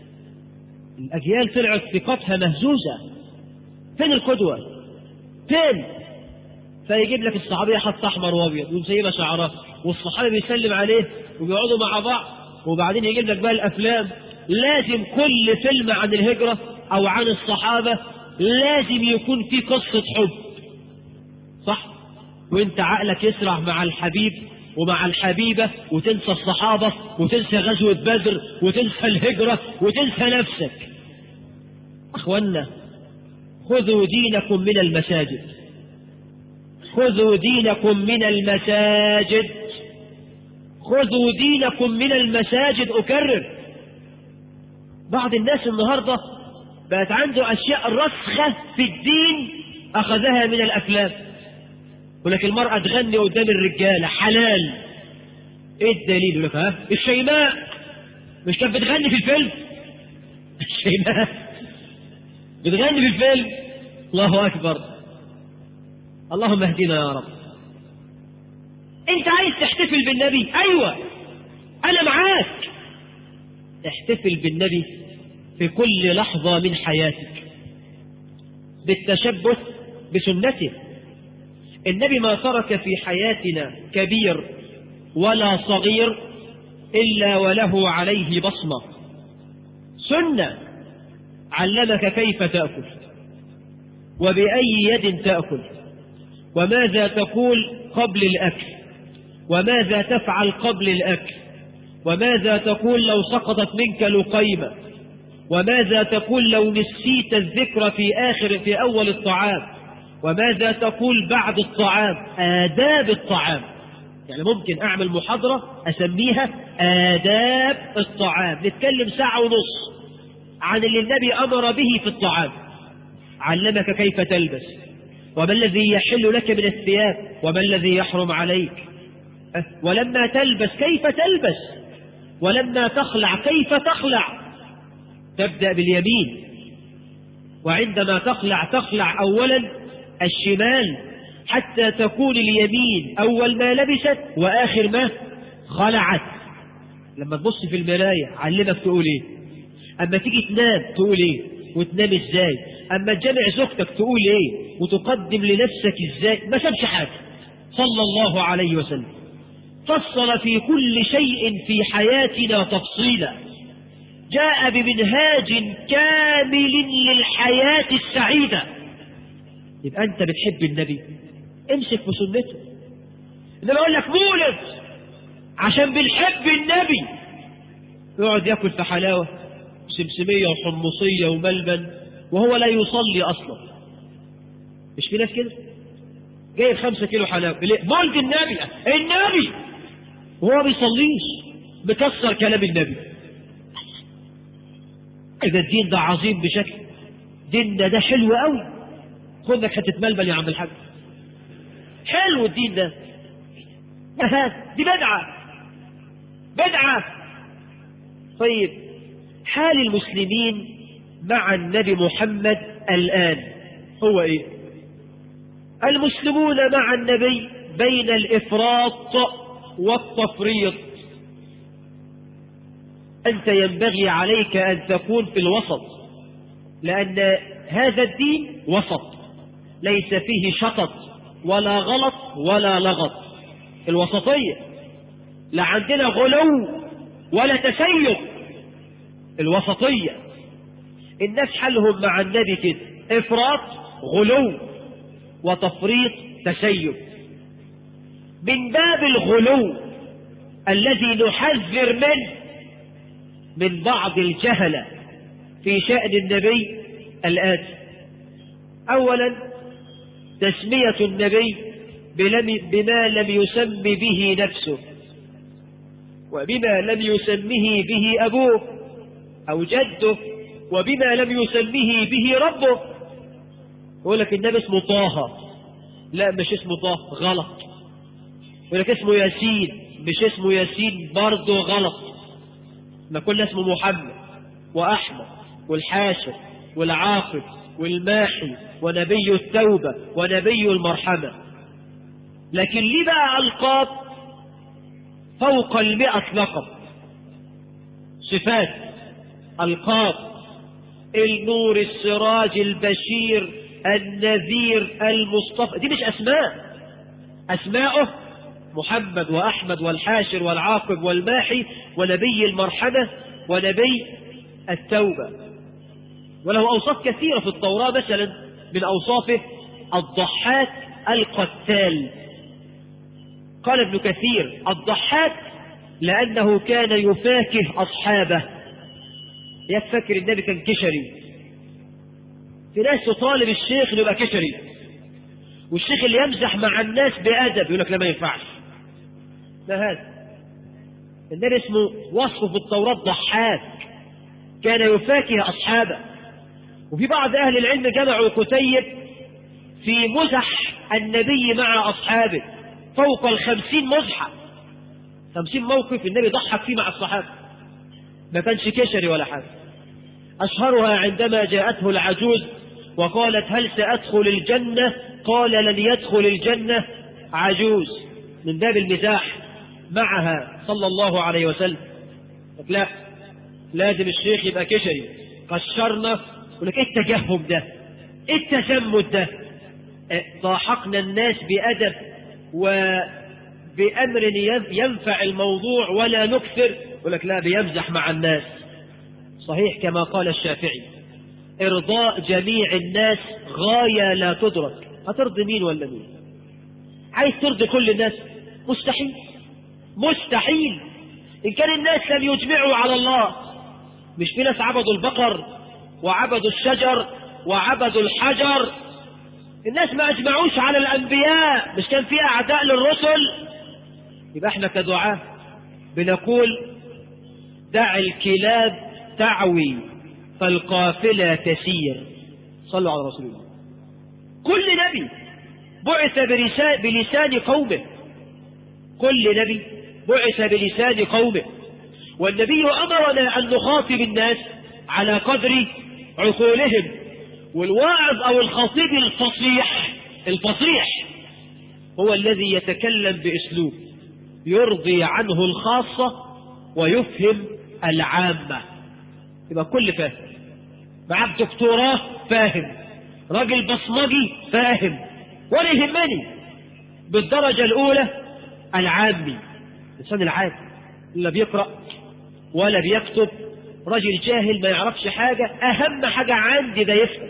الأجيال طلعت ثقتها مهزوزة فين القدوة؟ فين؟ فيجيب لك الصحابية حط أحمر وأبيض ومسيبة شعرها والصحابي بيسلم عليه وبيقعدوا مع بعض وبعدين يجيب لك بقى الأفلام لازم كل فيلم عن الهجرة أو عن الصحابة لازم يكون فيه قصة حب صح؟ وانت عقلك يسرع مع الحبيب ومع الحبيبة وتنسى الصحابة وتنسى غزوة بدر وتنسى الهجرة وتنسى نفسك أخوانا خذوا دينكم من المساجد خذوا دينكم من المساجد خذوا دينكم من المساجد أكرر بعض الناس النهاردة بقت عنده أشياء رسخة في الدين أخذها من الأفلام ولكن المرأة تغني قدام الرجالة حلال ايه الدليل يقول لك ها الشيماء مش كانت بتغني في الفيلم الشيماء بتغني في الفيلم الله أكبر اللهم اهدنا يا رب انت عايز تحتفل بالنبي ايوه انا معاك احتفل بالنبي في كل لحظة من حياتك بالتشبث بسنته النبي ما ترك في حياتنا كبير ولا صغير إلا وله عليه بصمة سنة علمك كيف تأكل وبأي يد تأكل وماذا تقول قبل الأكل وماذا تفعل قبل الأكل وماذا تقول لو سقطت منك لقيمة وماذا تقول لو نسيت الذكر في آخر في أول الطعام وماذا تقول بعد الطعام آداب الطعام يعني ممكن أعمل محاضرة أسميها آداب الطعام نتكلم ساعة ونص عن اللي النبي أمر به في الطعام علمك كيف تلبس وما الذي يحل لك من الثياب وما الذي يحرم عليك ولما تلبس كيف تلبس ولما تخلع كيف تخلع تبدأ باليمين وعندما تخلع تخلع أولا الشمال حتى تكون اليمين أول ما لبست وآخر ما خلعت لما تبص في المراية علمك تقول ايه أما تيجي تنام تقول ايه وتنام ازاي أما تجمع زوجتك تقول ايه وتقدم لنفسك ازاي ما سابش حاجة صلى الله عليه وسلم فصل في كل شيء في حياتنا تفصيلا جاء بمنهاج كامل للحياة السعيدة يبقى أنت بتحب النبي امسك بسنته إنما أقول لك مولد عشان بنحب النبي يقعد ياكل في حلاوة سمسمية وحمصية وملبن وهو لا يصلي أصلا مش في ناس كده جايب خمسة كيلو حلاوة ليه؟ مولد النبي النبي وهو بيصليش بكسر كلام النبي إذا الدين ده عظيم بشكل ديننا ده حلو قوي خد لك حتة ملبن يا عم الحاج حلو الدين ده دي بدعة بدعة طيب حال المسلمين مع النبي محمد الآن هو إيه المسلمون مع النبي بين الإفراط والتفريط أنت ينبغي عليك أن تكون في الوسط لأن هذا الدين وسط ليس فيه شطط ولا غلط ولا لغط الوسطية لا عندنا غلو ولا تسيب الوسطية الناس حالهم مع النبي كده إفراط غلو وتفريط تسيب من باب الغلو الذي نحذر منه من بعض الجهلة في شأن النبي الآتي أولا تسمية النبي بما لم يسم به نفسه وبما لم يسمه به أبوه أو جده وبما لم يسمه به ربه يقول لك النبي اسمه طه لا مش اسمه طه غلط يقول لك اسمه ياسين مش اسمه ياسين برضه غلط ما كل اسمه محمد وأحمد والحاشر والعاقب والماحي ونبي التوبة ونبي المرحمة لكن ليه بقى ألقاب فوق المئة لقب صفات ألقاب النور السراج البشير النذير المصطفى دي مش أسماء أسماؤه محمد وأحمد والحاشر والعاقب والماحي ونبي المرحمة ونبي التوبة وله أوصاف كثيرة في التوراة مثلا من أوصافه الضحاك القتال قال ابن كثير الضحاك لأنه كان يفاكه أصحابه يفكر النبي كان كشري في ناس تطالب الشيخ انه يبقى كشري والشيخ اللي يمزح مع الناس بأدب يقول لك لا ما ينفعش لا هذا النبي اسمه وصفه في التوراة ضحاك كان يفاكه أصحابه وفي بعض أهل العلم جمعوا كتيب في مزح النبي مع أصحابه فوق الخمسين مزحة خمسين موقف النبي ضحك فيه مع الصحابة ما كانش كشري ولا حاجة أشهرها عندما جاءته العجوز وقالت هل سأدخل الجنة قال لن يدخل الجنة عجوز من باب المزاح معها صلى الله عليه وسلم لا لازم الشيخ يبقى كشري قشرنا يقول لك ايه التجهم ده ايه التزمت ده ضاحكنا الناس بأدب وبأمر ينفع الموضوع ولا نكثر يقول لك لا بيمزح مع الناس صحيح كما قال الشافعي إرضاء جميع الناس غاية لا تدرك هترضي مين ولا مين عايز ترضي كل الناس مستحيل مستحيل إن كان الناس لم يجمعوا على الله مش في ناس عبدوا البقر وعبدوا الشجر وعبدوا الحجر الناس ما أجمعوش على الأنبياء مش كان في أعداء للرسل يبقى احنا كدعاة بنقول دع الكلاب تعوي فالقافلة تسير صلوا على رسول الله كل نبي بعث بلسان قومه كل نبي بعث بلسان قومه والنبي أمرنا أن نخاطب الناس على قدر عقولهم والواعظ أو الخطيب الفصيح الفصيح هو الذي يتكلم بأسلوب يرضي عنه الخاصة ويفهم العامة يبقى كل فاهم معاه دكتوراه فاهم راجل بصمجي فاهم ولا يهمني بالدرجة الأولى العامي الإنسان العادي لا بيقرأ ولا بيكتب راجل جاهل ما يعرفش حاجة أهم حاجة عندي ده يفهم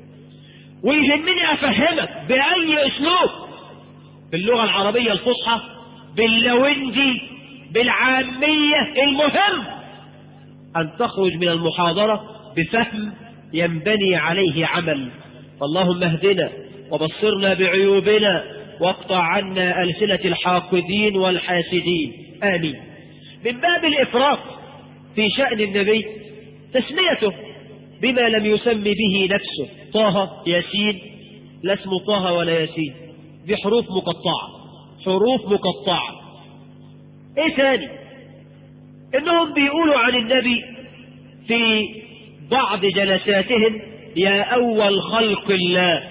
ويهمني أفهمك بأي أسلوب باللغة العربية الفصحى باللوندي بالعامية المهم أن تخرج من المحاضرة بفهم ينبني عليه عمل اللهم اهدنا وبصرنا بعيوبنا واقطع عنا ألسنة الحاقدين والحاسدين آمين من باب الإفراط في شأن النبي تسميته بما لم يسم به نفسه طه ياسين لا اسمه طه ولا ياسين دي حروف مقطعة حروف مقطعة ايه ثاني انهم بيقولوا عن النبي في بعض جلساتهم يا اول خلق الله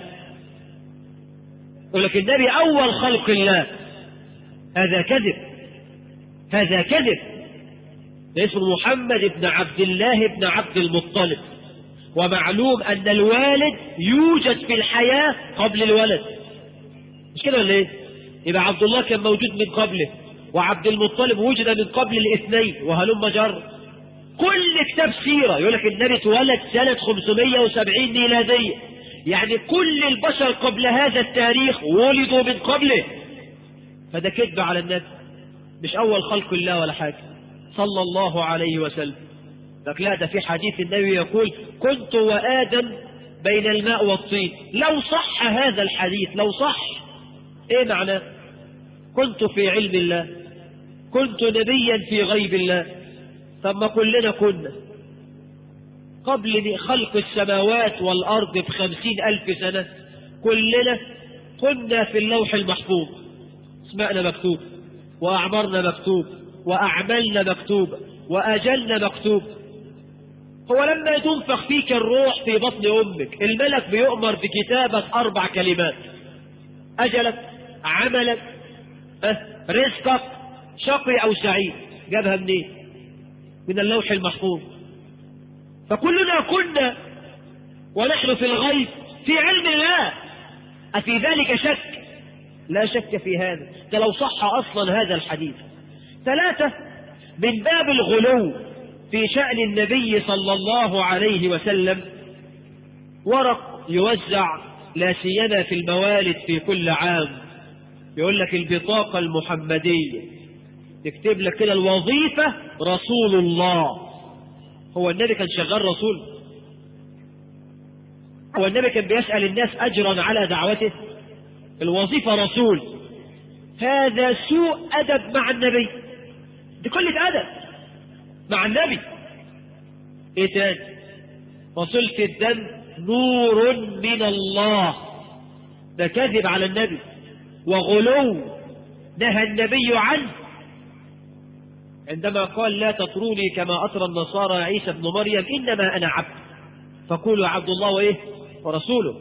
يقول لك النبي اول خلق الله هذا كذب هذا كذب اسمه محمد بن عبد الله بن عبد المطلب ومعلوم ان الوالد يوجد في الحياة قبل الولد مش كده ولا ايه يبقى عبد الله كان موجود من قبله وعبد المطلب وجد من قبل الاثنين وهلم جر كل كتاب سيرة يقول لك النبي اتولد سنة 570 ميلادية يعني كل البشر قبل هذا التاريخ ولدوا من قبله فده كذب على النبي مش أول خلق الله ولا حاجة صلى الله عليه وسلم لك لا ده في حديث النبي يقول كنت وآدم بين الماء والطين لو صح هذا الحديث لو صح ايه معناه كنت في علم الله كنت نبيا في غيب الله طب ما كلنا كنا قبل خلق السماوات والأرض بخمسين ألف سنة كلنا كنا في اللوح المحفوظ اسماءنا مكتوب وأعمارنا مكتوب وأعمالنا مكتوب وأجلنا مكتوب هو لما تنفخ فيك الروح في بطن أمك الملك بيؤمر بكتابة أربع كلمات أجلك عملك أه رزقك شقي أو سعيد جابها منين من اللوح المحفوظ فكلنا كنا ونحن في الغيب في علم الله أفي ذلك شك لا شك في هذا ده لو صح أصلا هذا الحديث ثلاثة من باب الغلو في شأن النبي صلى الله عليه وسلم ورق يوزع لا سيما في الموالد في كل عام يقول لك البطاقة المحمدية يكتب لك كده الوظيفة رسول الله هو النبي كان شغال رسول هو النبي كان بيسأل الناس أجرا على دعوته الوظيفة رسول هذا سوء أدب مع النبي دي قلة أدب مع النبي ايه تاني فصلت الدم نور من الله ده كذب على النبي وغلو نهى النبي عنه عندما قال لا تطروني كما أطرى النصارى عيسى بن مريم إنما أنا عبد فقولوا عبد الله وإيه ورسوله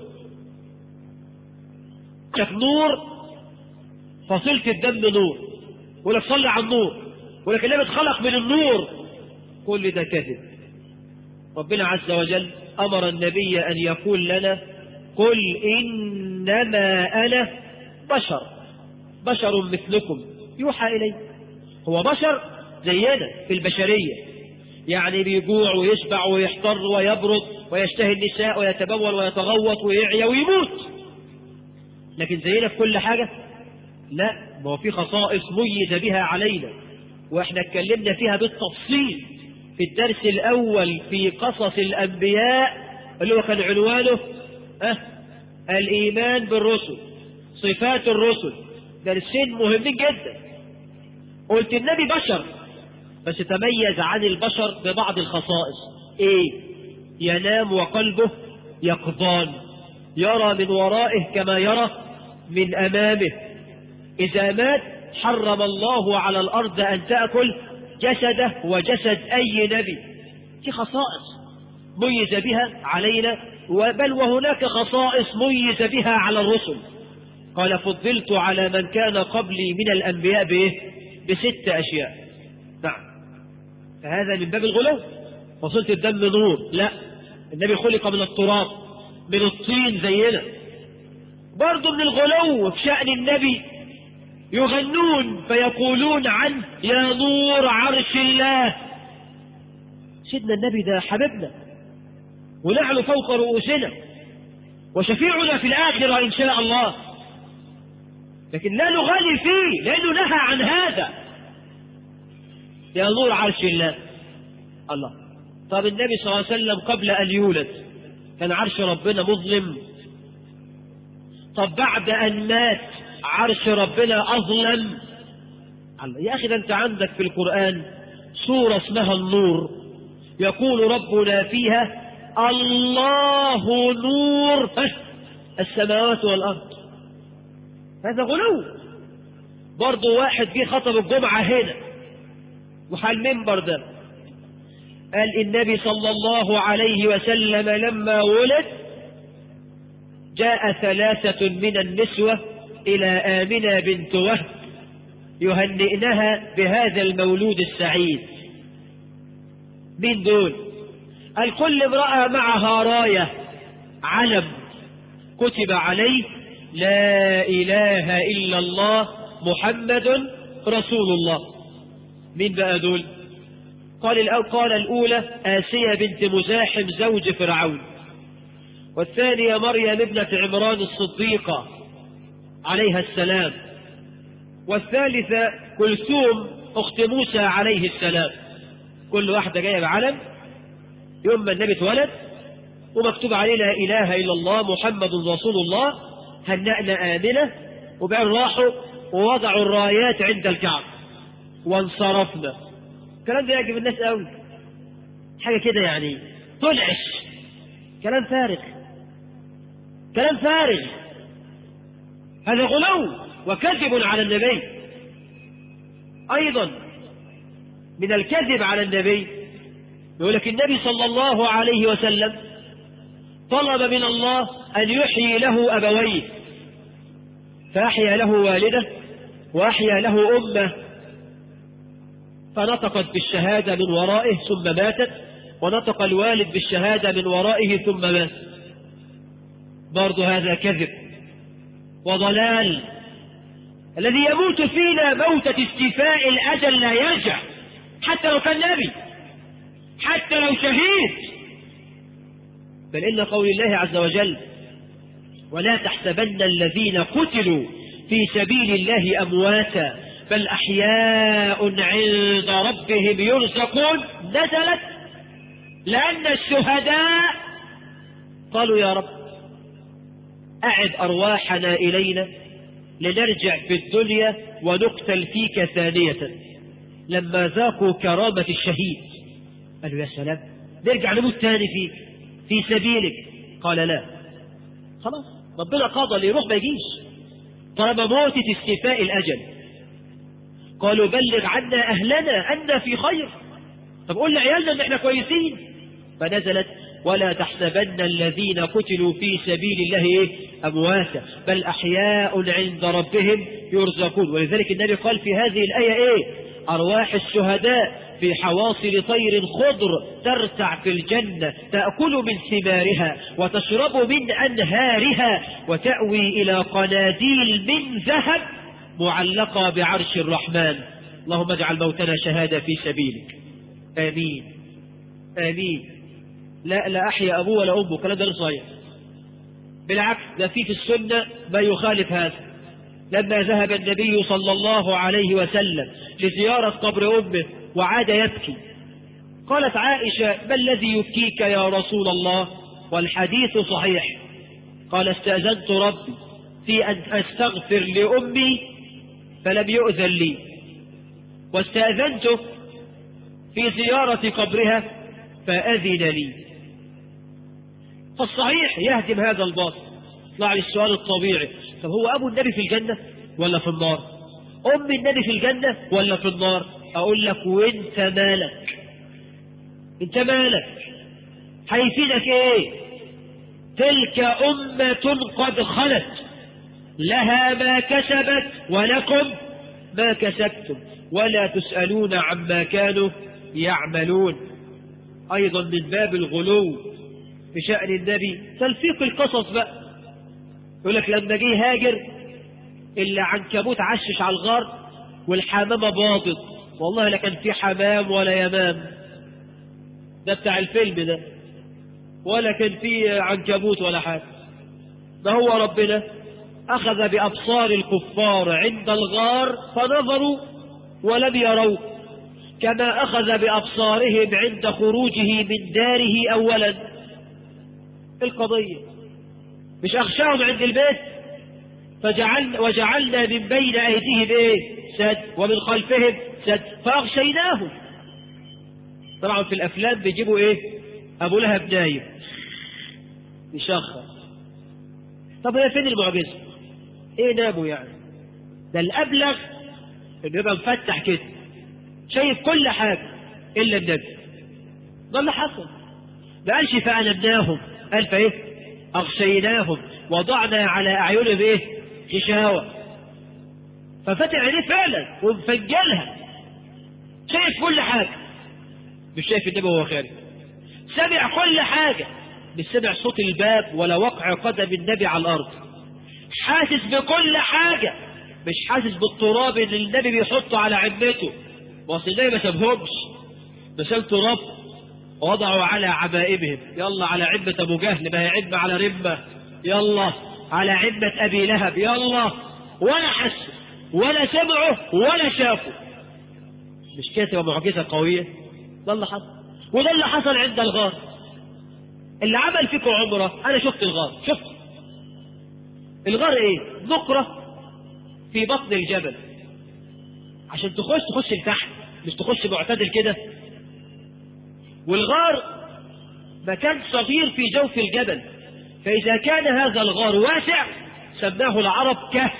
شاف نور فصلت الدم نور ولك صلي على النور ولك النبي اتخلق من النور كل ده كذب ربنا عز وجل أمر النبي أن يقول لنا قل إنما أنا بشر بشر مثلكم يوحى إلي هو بشر زينا في البشرية يعني بيجوع ويشبع ويحتر ويبرد ويشتهي النساء ويتبول ويتغوط ويعيا ويموت لكن زينا في كل حاجة لا ما هو في خصائص ميز بها علينا واحنا اتكلمنا فيها بالتفصيل في الدرس الأول في قصص الأنبياء اللي هو كان عنوانه أه الإيمان بالرسل صفات الرسل درسين مهمين جدا قلت النبي بشر بس تميز عن البشر ببعض الخصائص ايه ينام وقلبه يقظان يرى من ورائه كما يرى من أمامه إذا مات حرم الله على الأرض أن تأكل جسده وجسد أي نبي في خصائص ميز بها علينا بل وهناك خصائص ميز بها على الرسل قال فضلت على من كان قبلي من الأنبياء بإيه؟ بست أشياء نعم فهذا من باب الغلو فصلت الدم نور لا النبي خلق من التراب من الطين زينا برضه من الغلو في شأن النبي يغنون فيقولون عنه يا نور عرش الله سيدنا النبي ده حبيبنا ونعلو فوق رؤوسنا وشفيعنا في الآخرة إن شاء الله لكن لا نغالي فيه لأنه نهى عن هذا يا نور عرش الله الله طب النبي صلى الله عليه وسلم قبل أن يولد كان عرش ربنا مظلم طب بعد أن مات عرش ربنا أظلم الله يا أخي ده أنت عندك في القرآن سورة اسمها النور يقول ربنا فيها الله نور السماوات والأرض هذا غلو برضه واحد جه خطب الجمعة هنا وحال المنبر ده قال النبي صلى الله عليه وسلم لما ولد جاء ثلاثة من النسوة إلى آمنة بنت وهب يهنئنها بهذا المولود السعيد من دول قال كل امرأة معها راية علم كتب عليه لا إله إلا الله محمد رسول الله مين بقى دول قال الأول قال الأولى آسية بنت مزاحم زوج فرعون والثانية مريم ابنة عمران الصديقة عليها السلام والثالثة كلثوم أخت موسى عليه السلام كل واحدة جاية بعلم يوم ما النبي اتولد ومكتوب عليه لا إله إلا الله محمد رسول الله هنأنا آمنة وبعدين راحوا ووضعوا الرايات عند الكعب وانصرفنا الكلام ده يعجب الناس قوي حاجة كده يعني تنعش كلام فارغ كلام فارغ هذا غلو وكذب على النبي أيضا من الكذب على النبي يقول لك النبي صلى الله عليه وسلم طلب من الله أن يحيي له أبويه فأحيا له والده وأحيا له أمه فنطقت بالشهادة من ورائه ثم ماتت ونطق الوالد بالشهادة من ورائه ثم مات برضو هذا كذب وضلال الذي يموت فينا موتة استيفاء الأجل لا يرجع حتى لو كان نبي حتى لو شهيد بل إن قول الله عز وجل ولا تحسبن الذين قتلوا في سبيل الله أمواتا بل أحياء عند ربهم يرزقون نزلت لأن الشهداء قالوا يا رب أعد أرواحنا إلينا لنرجع في الدنيا ونقتل فيك ثانية لما ذاقوا كرامة الشهيد قالوا يا سلام نرجع نموت تاني فيك في سبيلك قال لا خلاص ربنا قضى اللي يروح ما يجيش طالما موتة استيفاء الأجل قالوا بلغ عنا أهلنا أنا في خير طب قول لعيالنا ان احنا كويسين فنزلت ولا تحسبن الذين قتلوا في سبيل الله إيه؟ أمواتا بل أحياء عند ربهم يرزقون ولذلك النبي قال في هذه الآية إيه أرواح الشهداء في حواصل طير خضر ترتع في الجنة تأكل من ثمارها وتشرب من أنهارها وتأوي إلى قناديل من ذهب معلقة بعرش الرحمن اللهم اجعل موتنا شهادة في سبيلك آمين آمين لا لا أحيا أبوه ولا أمه كلام ده غير صحيح بالعكس ده في في السنة ما يخالف هذا لما ذهب النبي صلى الله عليه وسلم لزيارة قبر أمه وعاد يبكي قالت عائشة ما الذي يبكيك يا رسول الله والحديث صحيح قال استأذنت ربي في أن أستغفر لأمي فلم يؤذن لي واستأذنته في زيارة قبرها فأذن لي فالصحيح يهدم هذا الباطل يطلع لي السؤال الطبيعي طب هو أبو النبي في الجنة ولا في النار أم النبي في الجنة ولا في النار أقول لك وانت مالك انت مالك هيفيدك ايه تلك أمة قد خلت لها ما كسبت ولكم ما كسبتم ولا تسألون عما كانوا يعملون أيضا من باب الغلو في شأن النبي تلفيق القصص بقى يقول لك لما جه هاجر اللي عنكبوت عشش على الغار والحمامة باضت والله لا كان في حمام ولا يمام ده بتاع الفيلم ده ولا كان في عنكبوت ولا حاجة ده هو ربنا أخذ بأبصار الكفار عند الغار فنظروا ولم يروا كما أخذ بأبصارهم عند خروجه من داره أولا القضية مش أخشاهم عند البيت فجعل وجعلنا من بين أيديهم إيه سد ومن خلفهم سد فأغشيناهم طبعا في الأفلام بيجيبوا إيه أبو لهب نايم يشخر طب هي فين المعجزة إيه ناموا يعني ده الأبلغ إنه يبقى مفتح كده شايف كل حاجة إلا النبي ده اللي حصل ما قالش فأنبناهم قال فإيه أغشيناهم وضعنا على أعينهم إيه غشاوة ففتح عينيه فعلا ومفجلها شايف كل حاجة مش شايف النبي وهو خارج سمع كل حاجة مش سمع صوت الباب ولا وقع قدم النبي على الأرض حاسس بكل حاجة مش حاسس بالتراب اللي النبي بيحطه على عمته واصل النبي ما سابهمش ده شال تراب وضعوا على عمائمهم يلا على عمة أبو جهل ما هي عمة على رمة يلا على عمة أبي لهب يلا ولا حسوا ولا سمعوا ولا شافوا مش كده تبقى معجزة قوية ده اللي حصل وده اللي حصل عند الغار اللي عمل فيكم عمرة أنا شفت الغار شفت الغار إيه نقرة في بطن الجبل عشان تخش تخش لتحت مش تخش معتدل كده والغار مكان صغير في جوف الجبل فإذا كان هذا الغار واسع سماه العرب كهف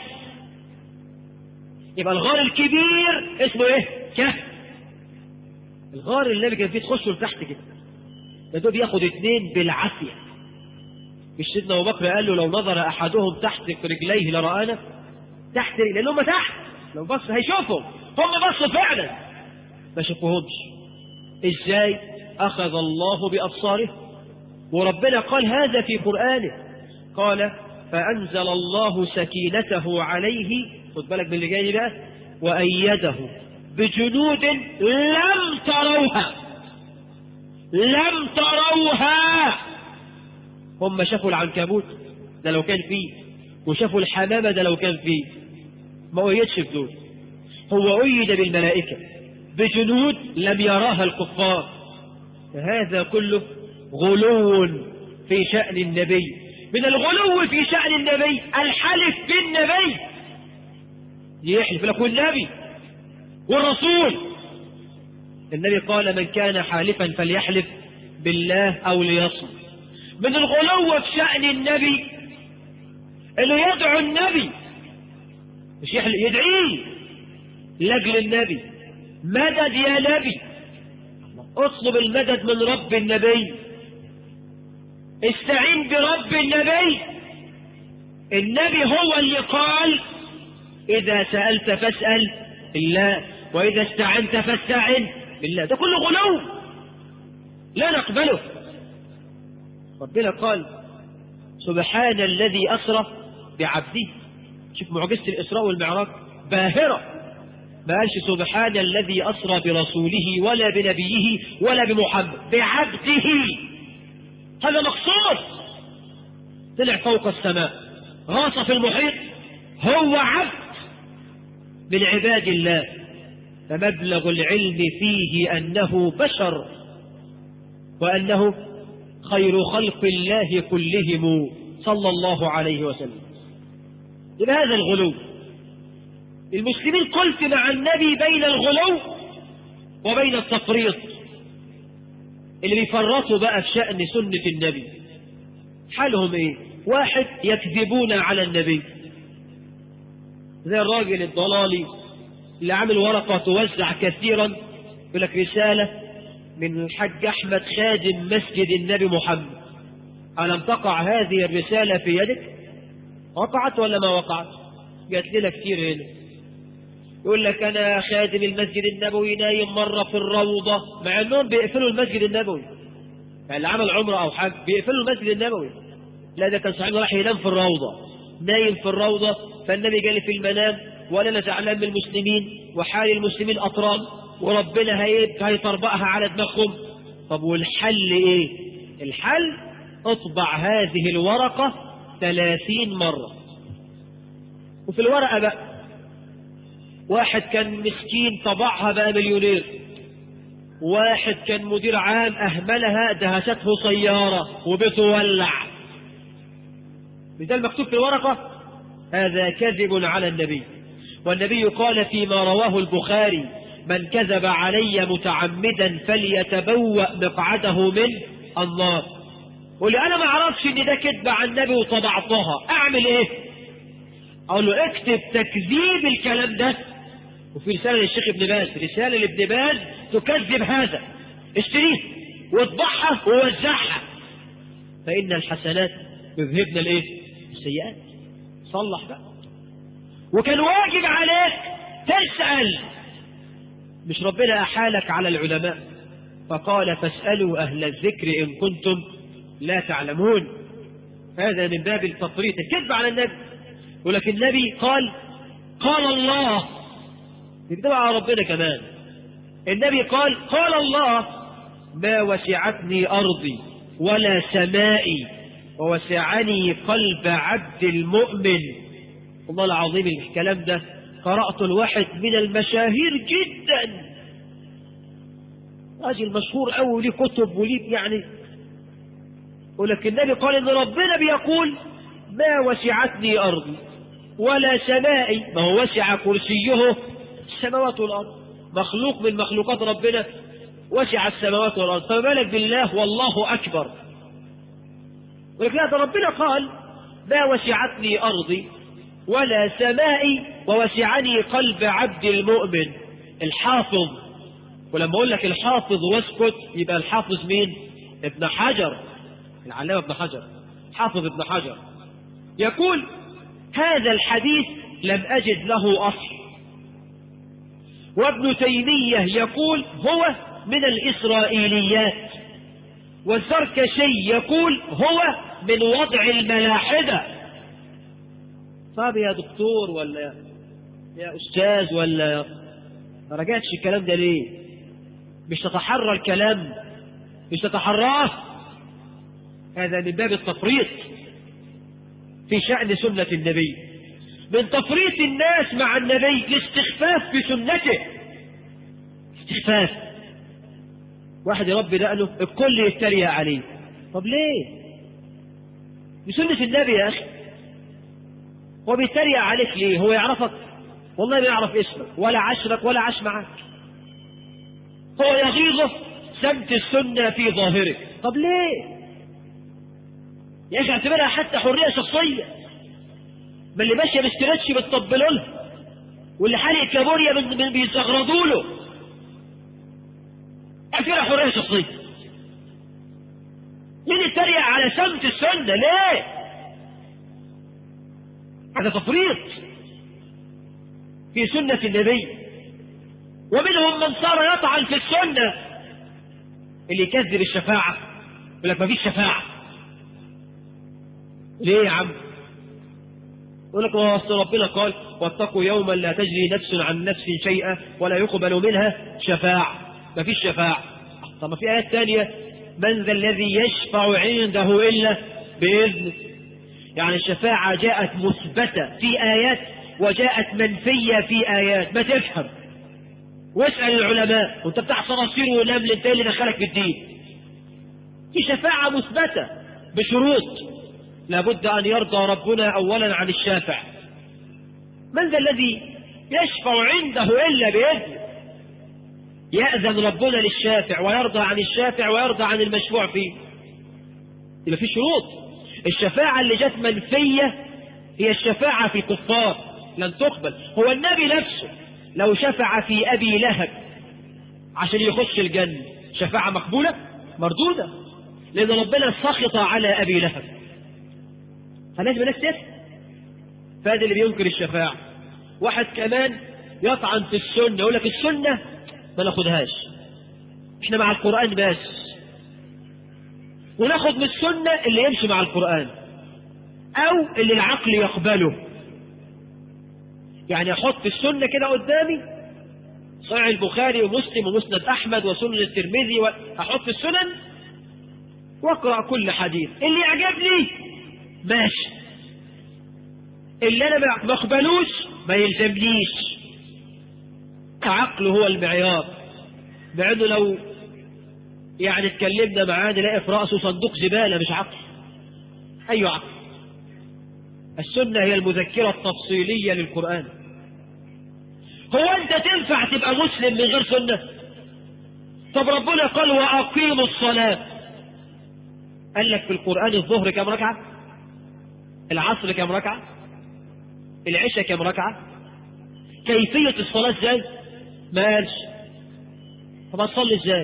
يبقى الغار الكبير اسمه ايه كهف الغار اللي النبي كان فيه تخشه لتحت كده ده دوب ياخد اتنين بالعافيه مش سيدنا ابو بكر قال له لو نظر احدهم تحت رجليه لرآنا تحت رجليه لان هم تحت لو بص هيشوفهم هم بصوا فعلا ما شافوهمش ازاي اخذ الله بابصاره وربنا قال هذا في قرانه قال فانزل الله سكينته عليه خد بالك من اللي جاي بقى وايده بجنود لم تروها لم تروها هم شافوا العنكبوت ده لو كان فيه وشافوا الحمامة ده لو كان فيه ما أيدش في دول هو أيد بالملائكة بجنود لم يراها الكفار هذا كله غلو في شأن النبي من الغلو في شأن النبي الحلف بالنبي يحلف لك والنبي والرسول النبي قال من كان حالفا فليحلف بالله أو ليصمت من الغلو في شأن النبي انه يدعو النبي مش يحلف يدعيه لاجل النبي مدد يا نبي اطلب المدد من رب النبي استعين برب النبي النبي هو اللي قال اذا سألت فاسأل بالله واذا استعنت فاستعن بالله ده كله غلو لا نقبله ربنا قال سبحان الذي أسرى بعبده شوف معجزة الإسراء والمعراج باهرة ما قالش سبحان الذي أسرى برسوله ولا بنبيه ولا بمحمد بعبده هذا مقصود طلع فوق السماء غاص في المحيط هو عبد من عباد الله فمبلغ العلم فيه أنه بشر وأنه خير خلق الله كلهم صلى الله عليه وسلم يبقى هذا الغلو المسلمين قلت مع النبي بين الغلو وبين التفريط اللي بيفرطوا بقى في شأن سنة النبي حالهم ايه واحد يكذبون على النبي زي الراجل الضلالي اللي عامل ورقة توزع كثيرا يقول لك رسالة من الحاج أحمد خادم مسجد النبي محمد ألم تقع هذه الرسالة في يدك وقعت ولا ما وقعت جات لنا كتير هنا يقول لك أنا خادم المسجد النبوي نايم مرة في الروضة مع أنهم بيقفلوا المسجد النبوي يعني اللي عمل عمرة أو حج بيقفلوا المسجد النبوي لا ده كان صاحبنا راح ينام في الروضة نايم في الروضة فالنبي جالي في المنام ولا أنا زعلان من المسلمين وحال المسلمين أطران وربنا هيطربقها على دماغهم طب والحل ايه الحل اطبع هذه الورقة ثلاثين مرة وفي الورقة بقى واحد كان مسكين طبعها بقى مليونير واحد كان مدير عام أهملها دهسته سيارة وبيته ولع ده المكتوب في الورقة هذا كذب على النبي والنبي قال فيما رواه البخاري من كذب علي متعمدا فليتبوأ مقعده من النار واللي انا ما اعرفش ان ده كذب على النبي وطبعتها اعمل ايه اقول له اكتب تكذيب الكلام ده وفي رسالة للشيخ ابن باز رسالة لابن باز تكذب هذا اشتريه واطبعها ووزعها فإن الحسنات يذهبن الايه السيئات صلح بقى وكان واجب عليك تسأل مش ربنا أحالك على العلماء فقال فاسألوا أهل الذكر إن كنتم لا تعلمون هذا من باب التفريط الكذب على النبي ولكن النبي قال قال الله يكذب على ربنا كمان النبي قال قال الله ما وسعتني أرضي ولا سمائي ووسعني قلب عبد المؤمن والله العظيم الكلام ده قرأت الواحد من المشاهير جدا راجل مشهور قوي وليه كتب وليه يعني ولكن النبي قال ان ربنا بيقول ما وسعتني ارضي ولا سمائي ما هو وسع كرسيه السماوات والأرض مخلوق من مخلوقات ربنا وسع السماوات والأرض فما بالك بالله والله أكبر ولكن لا ده ربنا قال ما وسعتني أرضي ولا سمائي ووسعني قلب عبد المؤمن الحافظ ولما أقول لك الحافظ واسكت يبقى الحافظ مين ابن حجر العلامة ابن حجر حافظ ابن حجر يقول هذا الحديث لم أجد له أصل وابن تيمية يقول هو من الإسرائيليات والزركشي يقول هو من وضع الملاحدة طب يا دكتور ولا يا, يا أستاذ ولا ما رجعتش الكلام ده ليه مش تتحرى الكلام مش تتحراه هذا من باب التفريط في شأن سنة النبي من تفريط الناس مع النبي الاستخفاف بسنته استخفاف واحد يربي دقنه الكل يتريق عليه طب ليه بسنة النبي يا أخي هو بيتريق عليك ليه هو يعرفك والله ما يعرف اسمك ولا عشرك ولا عاش معك هو يغيظه سمت السنة في ظاهرك طب ليه يا أخي اعتبرها حتى حرية شخصية ما اللي ماشية باسترتش بتطبلوا لها واللي حالق كابوريا من, من بيزغرضوا له اعتبرها حرية شخصية مين يتريق على سمت السنة ليه هذا تفريط في سنة النبي ومنهم من صار يطعن في السنة اللي يكذب الشفاعة يقول لك ما فيش شفاعة ليه يا عم يقول لك هو أصل ربنا قال واتقوا يوما لا تجري نفس عن نفس شيئا ولا يقبل منها شفاعة ما فيش شفاعة طب ما في آيات ثانية من ذا الذي يشفع عنده إلا بإذنه يعني الشفاعة جاءت مثبتة في آيات وجاءت منفية في آيات ما تفهم واسأل العلماء وانت بتاع صراصير ونمل انت اللي دخلك في الدين في شفاعة مثبتة بشروط لابد أن يرضى ربنا أولا عن الشافع من ذا الذي يشفع عنده إلا بإذنه يأذن ربنا للشافع ويرضى عن الشافع ويرضى عن المشفوع فيه يبقى في شروط الشفاعة اللي جت منفية هي الشفاعة في كفار لن تقبل هو النبي نفسه لو شفع في أبي لهب عشان يخش الجنة شفاعة مقبولة مردودة لأن ربنا سخط على أبي لهب فلازم الناس تفهم فهذا اللي بينكر الشفاعة واحد كمان يطعن في السنة يقول لك السنة ما ناخدهاش احنا مع القرآن بس وناخد من السنة اللي يمشي مع القرآن او اللي العقل يقبله يعني احط السنة كده قدامي صحيح البخاري ومسلم ومسند احمد وسنن الترمذي احط السنن واقرا كل حديث اللي يعجبني ماشي اللي انا ما اقبلوش ما يلزمنيش عقل هو المعيار مع انه لو يعني اتكلمنا معاه نلاقي في راسه صندوق زباله مش عقل اي عقل السنه هي المذكره التفصيليه للقران هو انت تنفع تبقى مسلم من غير سنه طب ربنا قال واقيموا الصلاه قال لك في القران الظهر كم ركعه العصر كم ركعه العشاء كم ركعه كيفيه الصلاه ازاي ما قالش طب هتصلي ازاي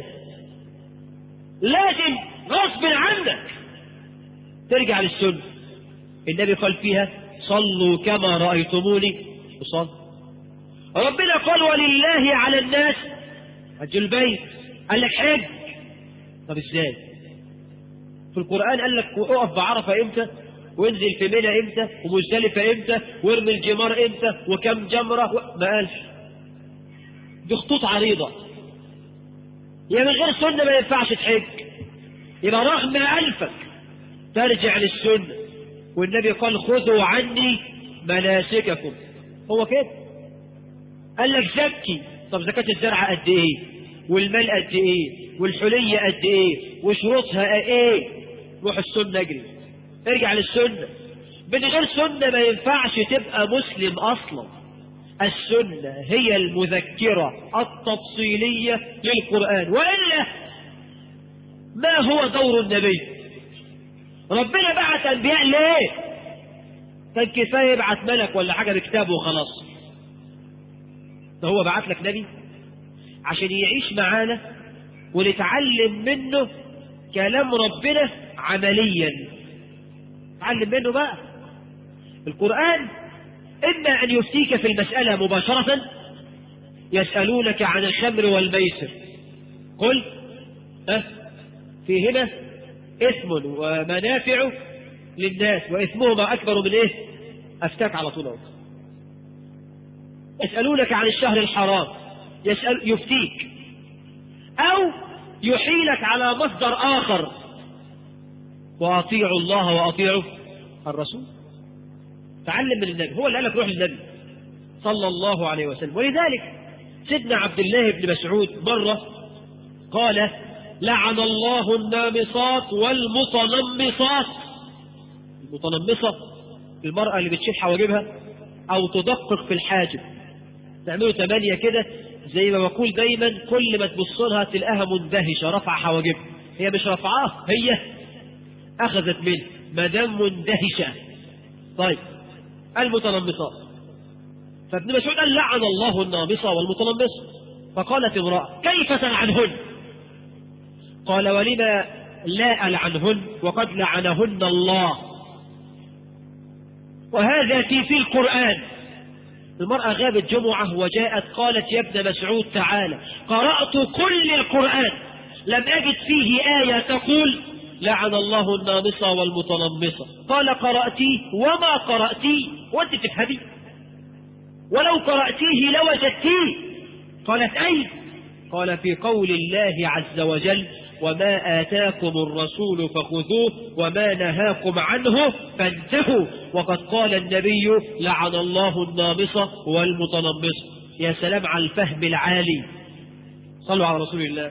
لازم غصب عنك ترجع للسنه النبي قال فيها صلوا كما رايتموني اصلي ربنا قال ولله على الناس حج البيت قال لك حج طب ازاي في القرآن قال لك اقف بعرفة امتى وانزل في منى امتى ومزدلفة امتى وارمي الجمار امتى وكم جمرة و... ما قالش دي خطوط عريضة يا من غير سنة ما ينفعش تحج يبقى رغم ألفك ترجع للسنة والنبي قال خذوا عني مناسككم هو كده قال لك زكي طب زكاة الزرع قد ايه والمال قد ايه والحلية قد ايه وشروطها ايه روح السنة اجري ارجع للسنة من غير سنة ما ينفعش تبقى مسلم اصلا السنة هي المذكرة التفصيلية للقرآن وإلا ما هو دور النبي ربنا بعث أنبياء ليه كان كفاية يبعث ملك ولا حاجة بكتابه وخلاص ده هو بعت لك نبي عشان يعيش معانا ونتعلم منه كلام ربنا عمليا تعلم منه بقى القرآن إما أن يفتيك في المسألة مباشرة يسألونك عن الخمر والميسر قل أه فيهما إثم ومنافع للناس وإثمهما أكبر من إيه أفتاك على طول يسألونك عن الشهر الحرام يسأل يفتيك أو يحيلك على مصدر آخر وأطيعوا الله وأطيعوا الرسول تعلم من النبي هو اللي قال لك روح للنبي صلى الله عليه وسلم ولذلك سيدنا عبد الله بن مسعود مرة قال لعن الله النامصات والمتنمصات المتنمصة المرأة اللي بتشيل حواجبها أو تدقق في الحاجب تعملوا ثمانية كده زي ما بقول دايما كل ما تبص لها تلاقيها مندهشة رفع حواجبها هي مش رفعاه هي أخذت منه ما دام مندهشة طيب المتنمصات فابن مسعود قال لعن الله النامصة والمتنمصة فقالت امرأة كيف تلعنهن قال ولما لا ألعنهن وقد لعنهن الله وهذا في في القرآن المرأة غابت جمعة وجاءت قالت يا ابن مسعود تعالى قرأت كل القرآن لم أجد فيه آية تقول لعن الله النامصة والمتنمصة قال قرأتيه وما قرأتيه وانت تفهمي ولو قرأتيه لوجدتيه قالت أي قال في قول الله عز وجل وما آتاكم الرسول فخذوه وما نهاكم عنه فانتهوا وقد قال النبي لعن الله النامصة والمتنمصة يا سلام على الفهم العالي صلوا على رسول الله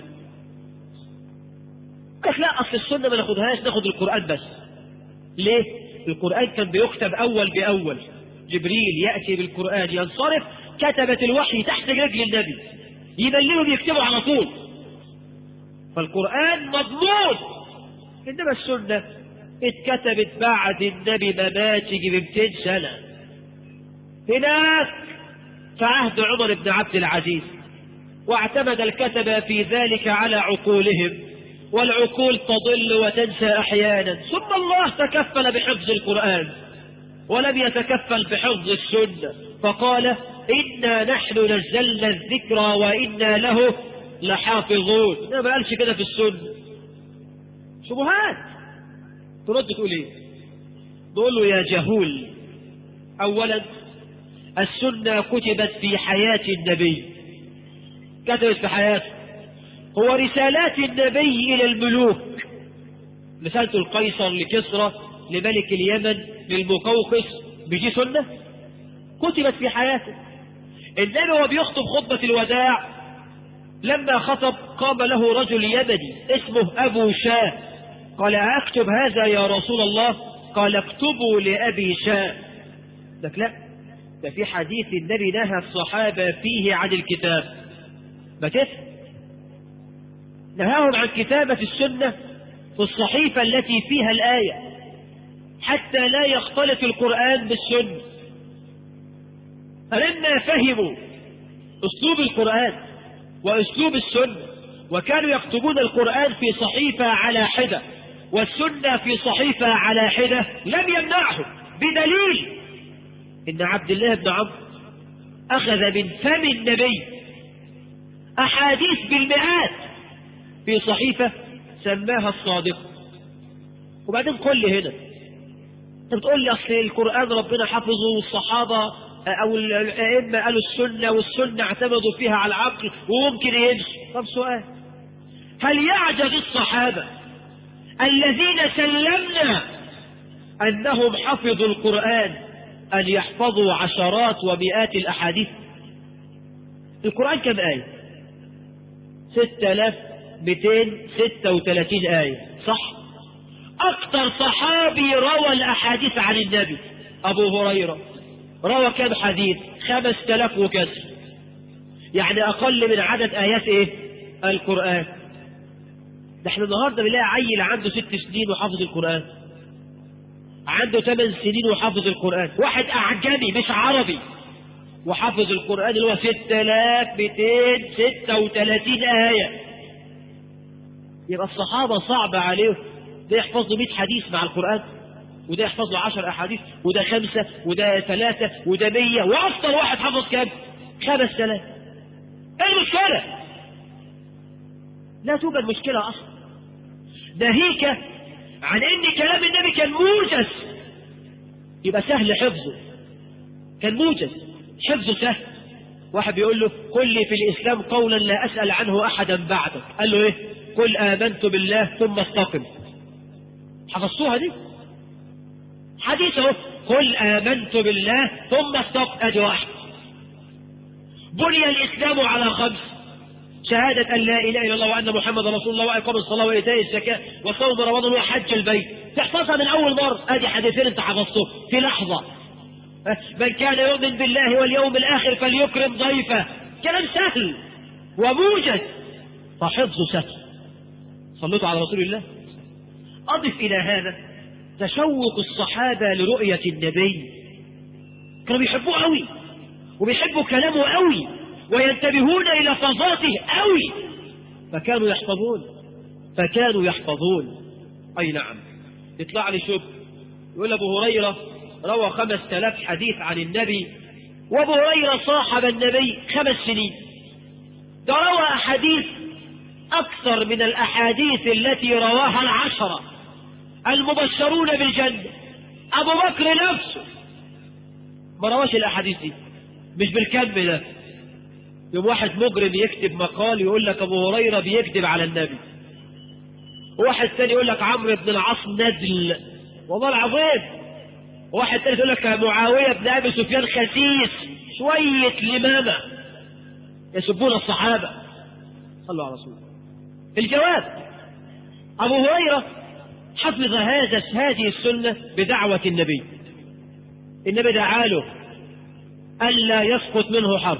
قال لا أصل السنة ما ناخدهاش ناخد القرآن بس ليه القرآن كان بيكتب أول بأول جبريل يأتي بالقرآن ينصرف كتبت الوحي تحت رجل النبي يبلغوا يكتبوا على طول فالقرآن مضمون إنما السنة اتكتبت بعد النبي مماته ب 200 سنة هناك في عهد عمر بن عبد العزيز واعتمد الكتبة في ذلك على عقولهم والعقول تضل وتنسى أحيانا ثم الله تكفل بحفظ القرآن ولم يتكفل بحفظ السنة فقال إنا نحن نزلنا الذكرى وإنا له لحافظون ما قالش كده في السنة شبهات ترد تقول ايه تقول له يا جهول اولا السنة كتبت في حياة النبي كتبت في حياته هو رسالات النبي إلى الملوك رسالة القيصر لكسرى لملك اليمن للمقوقس بيجي سنة كتبت في حياته النبي وهو بيخطب خطبة الوداع لما خطب قام له رجل يمني اسمه أبو شاه قال أكتب هذا يا رسول الله قال اكتبوا لأبي شاه لك لا ده في حديث النبي نهى الصحابة فيه عن الكتاب ما تفهم نهاهم عن كتابة السنة في الصحيفة التي فيها الآية حتى لا يختلط القرآن بالسنة فلما فهموا أسلوب القرآن وأسلوب السنة وكانوا يكتبون القرآن في صحيفة على حدة والسنة في صحيفة على حدة لم يمنعهم بدليل إن عبد الله بن عمرو أخذ من فم النبي أحاديث بالمئات في صحيفة سماها الصادق وبعدين قل لي هنا انت بتقول لي اصل القرآن ربنا حفظه والصحابة او الائمة قالوا السنة والسنة اعتمدوا فيها على العقل وممكن يمشي طب سؤال هل يعجز الصحابة الذين سلمنا انهم حفظوا القرآن ان يحفظوا عشرات ومئات الاحاديث القرآن كم آية ستة آلاف 236 آية صح أكثر صحابي روى الأحاديث عن النبي أبو هريرة روى كم حديث خمس تلاف وكسر يعني أقل من عدد آيات إيه القرآن ده احنا النهاردة بنلاقي عيل عنده ست سنين وحافظ القرآن عنده ثمان سنين وحافظ القرآن واحد أعجمي مش عربي وحافظ القرآن اللي هو 6236 آية يبقى الصحابة صعب عليهم ده يحفظ له 100 حديث مع القرآن وده يحفظ له 10 أحاديث وده خمسة وده ثلاثة وده 100 وأفضل واحد حفظ كام؟ 5000 إيه المشكلة؟ لا توجد مشكلة أصلا ناهيك عن ان كلام النبي كان موجز يبقى سهل حفظه كان موجز حفظه سهل واحد بيقول له قل لي في الاسلام قولا لا اسال عنه احدا بعدك قال له ايه قل امنت بالله ثم استقم حفظتوها دي حديث اهو قل امنت بالله ثم استقم ادي واحد بني الاسلام على خمس شهادة أن لا إله إلا الله وأن محمد رسول الله وإقام الصلاة وإيتاء الزكاة وصوم رمضان وحج البيت تحفظها من أول مرة أدي حديثين أنت حفظته في لحظة من كان يؤمن بالله واليوم الآخر فليكرم ضيفه كلام سهل وموجز فحفظه سهل صليتوا على رسول الله أضف إلى هذا تشوق الصحابة لرؤية النبي كانوا بيحبوه قوي وبيحبوا كلامه قوي وينتبهون إلى لفظاته قوي فكانوا يحفظون فكانوا يحفظون أي نعم يطلع لي شوف يقول أبو هريرة روى خمس تلاف حديث عن النبي وأبو هريرة صاحب النبي خمس سنين ده روى أحاديث أكثر من الأحاديث التي رواها العشرة المبشرون بالجنة أبو بكر نفسه ما رواش الأحاديث دي مش بالكم ده يوم واحد مجرم يكتب مقال يقول لك ابو هريره بيكذب على النبي واحد ثاني يقول لك عمرو بن العاص نزل والله العظيم واحد ثالث يقول لك معاويه بن ابي سفيان خسيس شويه لمامه يسبون الصحابه صلوا على رسول الله الجواب ابو هريره حفظ هذا هذه السنه بدعوه النبي النبي دعا له الا يسقط منه حرف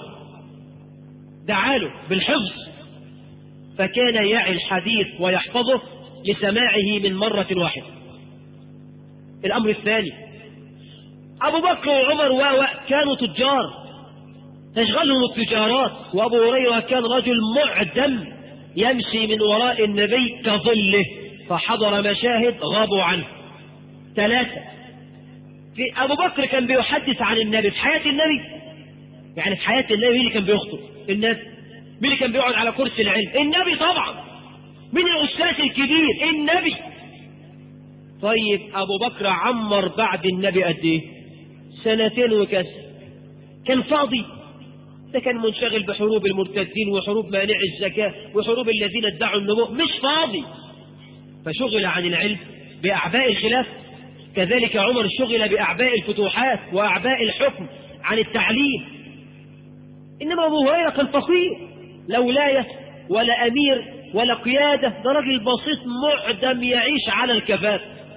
دعاله بالحفظ فكان يعي الحديث ويحفظه لسماعه من مرة واحدة الأمر الثاني أبو بكر وعمر و كانوا تجار تشغلهم التجارات وأبو هريرة كان رجل معدم يمشي من وراء النبي كظله فحضر مشاهد غابوا عنه ثلاثة في أبو بكر كان بيحدث عن النبي في حياة النبي يعني في حياة النبي مين اللي كان بيخطب النبي مين اللي كان بيقعد على كرسي العلم النبي طبعا مين الأستاذ الكبير النبي طيب أبو بكر عمر بعد النبي قد إيه سنتين وكسر كان فاضي ده كان منشغل بحروب المرتدين وحروب مانع الزكاة وحروب الذين ادعوا النبوة مش فاضي فشغل عن العلم بأعباء الخلاف كذلك عمر شغل بأعباء الفتوحات وأعباء الحكم عن التعليم إنما أبو هريرة كان فقير لا ولاية ولا أمير ولا قيادة ده راجل بسيط معدم يعيش على الكفاف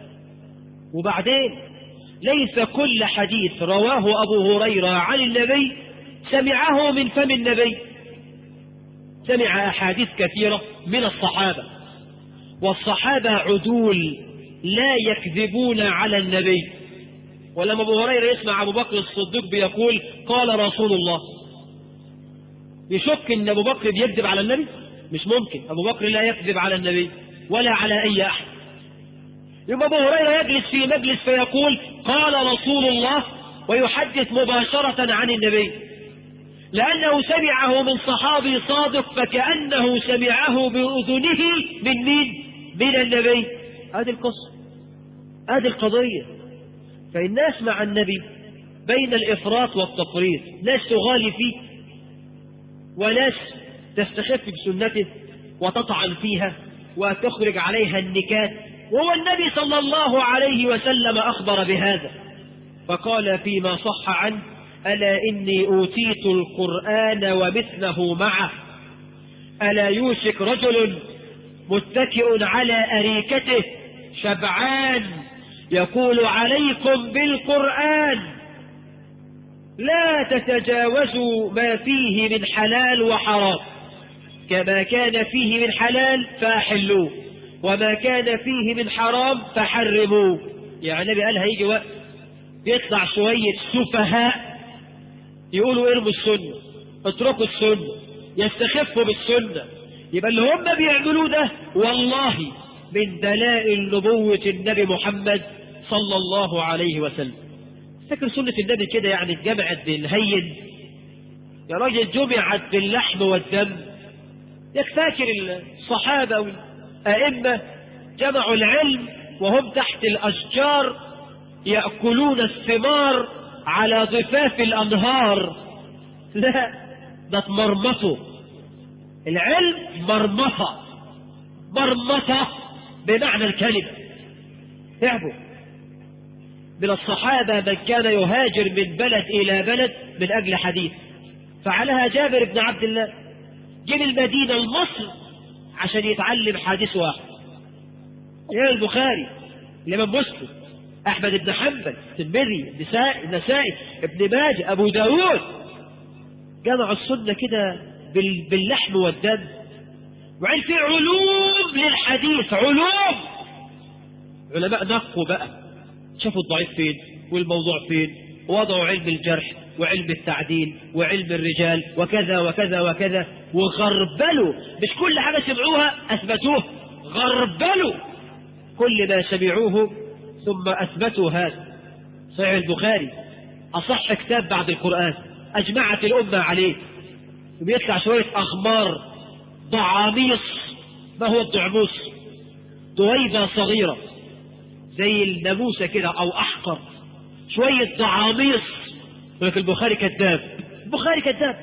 وبعدين ليس كل حديث رواه أبو هريرة عن النبي سمعه من فم النبي سمع أحاديث كثيرة من الصحابة والصحابة عدول لا يكذبون على النبي ولما أبو هريرة يسمع أبو بكر الصديق بيقول قال رسول الله يشك ان ابو بكر بيكذب على النبي مش ممكن ابو بكر لا يكذب على النبي ولا على اي احد يبقى ابو هريره يجلس في مجلس فيقول قال رسول الله ويحدث مباشره عن النبي لانه سمعه من صحابي صادق فكانه سمعه باذنه من مين من النبي هذه القصه هذه القضيه فالناس مع النبي بين الافراط والتفريط ناس تغالي فيه وناس تستخف بسنته وتطعن فيها وتخرج عليها النكات وهو النبي صلى الله عليه وسلم أخبر بهذا فقال فيما صح عنه ألا إني أوتيت القرآن ومثله معه ألا يوشك رجل متكئ على أريكته شبعان يقول عليكم بالقرآن لا تتجاوزوا ما فيه من حلال وحرام كما كان فيه من حلال فأحلوه وما كان فيه من حرام فحرموه يعني النبي قال هيجي وقت يطلع شوية سفهاء يقولوا ارموا السنة اتركوا السنة يستخفوا بالسنة يبقى اللي هم بيعملوه ده والله من دلائل نبوة النبي محمد صلى الله عليه وسلم فاكر سنة النبي كده يعني اتجمعت بالهين يا راجل جمعت باللحم والدم ياك فاكر الصحابة والأئمة جمعوا العلم وهم تحت الأشجار يأكلون الثمار على ضفاف الأنهار لا ده اتمرمطوا العلم مرمطة مرمطة بمعنى الكلمة تعبوا من الصحابة من كان يهاجر من بلد إلى بلد من أجل حديث فعلها جابر بن عبد الله جه المدينة لمصر عشان يتعلم حديث واحد يا البخاري الإمام مسلم أحمد بن حنبل الترمذي النسائي النسائي ابن ماجه أبو داود جمعوا السنة كده باللحم والدم وعين في علوم للحديث علوم علماء نقوا بقى شافوا الضعيف فين والموضوع فين وضعوا علم الجرح وعلم التعديل وعلم الرجال وكذا وكذا وكذا وغربلوا مش كل حاجة سمعوها أثبتوه غربلوا كل ما سمعوه ثم أثبتوا هذا صحيح البخاري أصح كتاب بعد القرآن أجمعت الأمة عليه وبيطلع شوية أخبار ضعاميص ما هو الضعموس دويبة صغيرة زي الناموسة كده أو أحقر شوية ضعاميص ولكن البخاري كذاب البخاري كذاب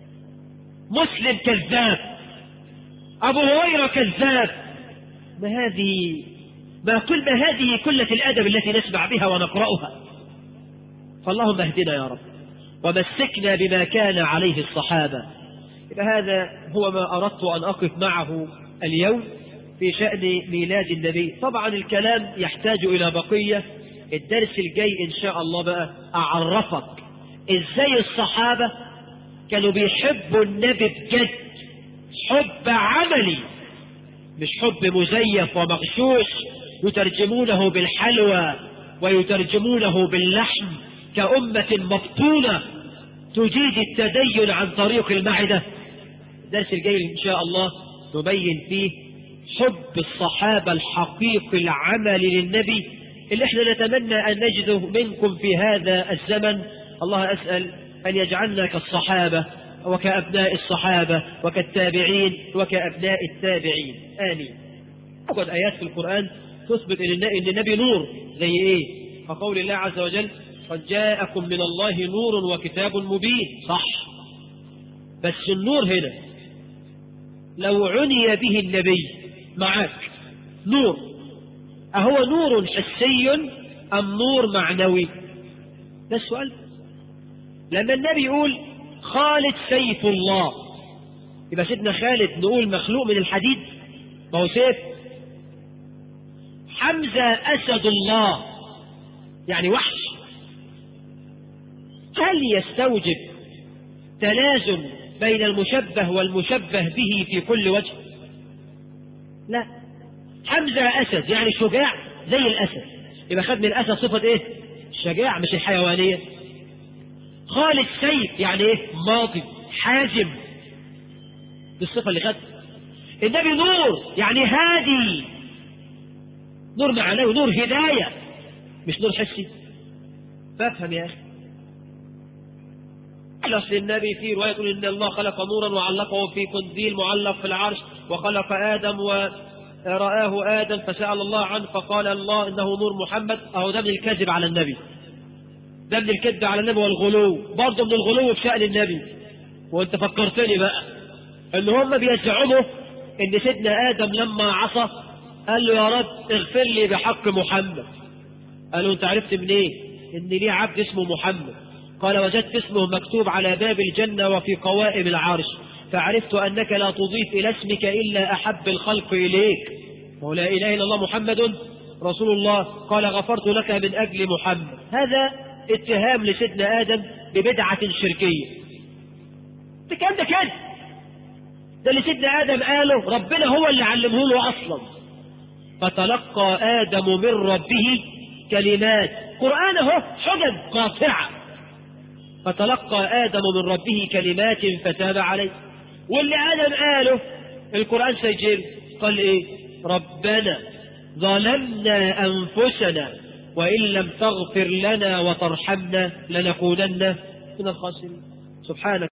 مسلم كذاب أبو هريرة كذاب ما هذه ما كل ما هذه كلة الأدب التي نسمع بها ونقرأها فاللهم اهدنا يا رب ومسكنا بما كان عليه الصحابة يبقى هذا هو ما أردت أن أقف معه اليوم في شأن ميلاد النبي طبعا الكلام يحتاج إلى بقية الدرس الجاي إن شاء الله بقى أعرفك إزاي الصحابة كانوا بيحبوا النبي بجد حب عملي مش حب مزيف ومغشوش يترجمونه بالحلوى ويترجمونه باللحم كأمة مبطونة تجيد التدين عن طريق المعدة الدرس الجاي إن شاء الله نبين فيه حب الصحابة الحقيقي العملي للنبي اللي احنا نتمنى أن نجده منكم في هذا الزمن الله أسأل أن يجعلنا كالصحابة وكأبناء الصحابة وكالتابعين وكأبناء التابعين آمين وقد آيات في القرآن تثبت أن النبي نور زي إيه كقول الله عز وجل قد جاءكم من الله نور وكتاب مبين صح بس النور هنا لو عني به النبي معك نور أهو نور حسي أم نور معنوي ده السؤال لما النبي يقول خالد سيف الله يبقى سيدنا خالد نقول مخلوق من الحديد ما هو سيف حمزة أسد الله يعني وحش هل يستوجب تلازم بين المشبه والمشبه به في كل وجه لا حمزة أسد يعني شجاع زي الأسد يبقى خد من الأسد صفة إيه الشجاع مش الحيوانية خالد سيف يعني إيه ماضي حازم دي الصفة اللي خدت النبي نور يعني هادي نور معنوي نور هداية مش نور حسي فافهم يا أخي أصل النبي في رواية يقول إن الله خلق نورا وعلقه في قنديل معلق في العرش وخلق آدم ورآه آدم فسأل الله عنه فقال الله إنه نور محمد أهو ده من الكذب على النبي ده من الكذب على النبي والغلو برضه من الغلو في شأن النبي وانت فكرتني بقى ان هم بيزعموا ان سيدنا آدم لما عصى قال له يا رب اغفر لي بحق محمد قالوا انت عرفت منين إيه؟ ان ليه عبد اسمه محمد قال وجدت اسمه مكتوب على باب الجنة وفي قوائم العرش فعرفت أنك لا تضيف إلى اسمك إلا أحب الخلق إليك ولا إله إلا الله محمد رسول الله قال غفرت لك من أجل محمد هذا اتهام لسيدنا آدم ببدعة شركية الكلام ده كده ده اللي سيدنا آدم قاله ربنا هو اللي علمه له أصلا فتلقى آدم من ربه كلمات قرآن اهو حجج قاطعة فتلقى آدم من ربه كلمات فتاب عليه واللي آدم قاله القرآن سجل قال إيه ربنا ظلمنا أنفسنا وإن لم تغفر لنا وترحمنا لنكونن من الخاسرين سبحانك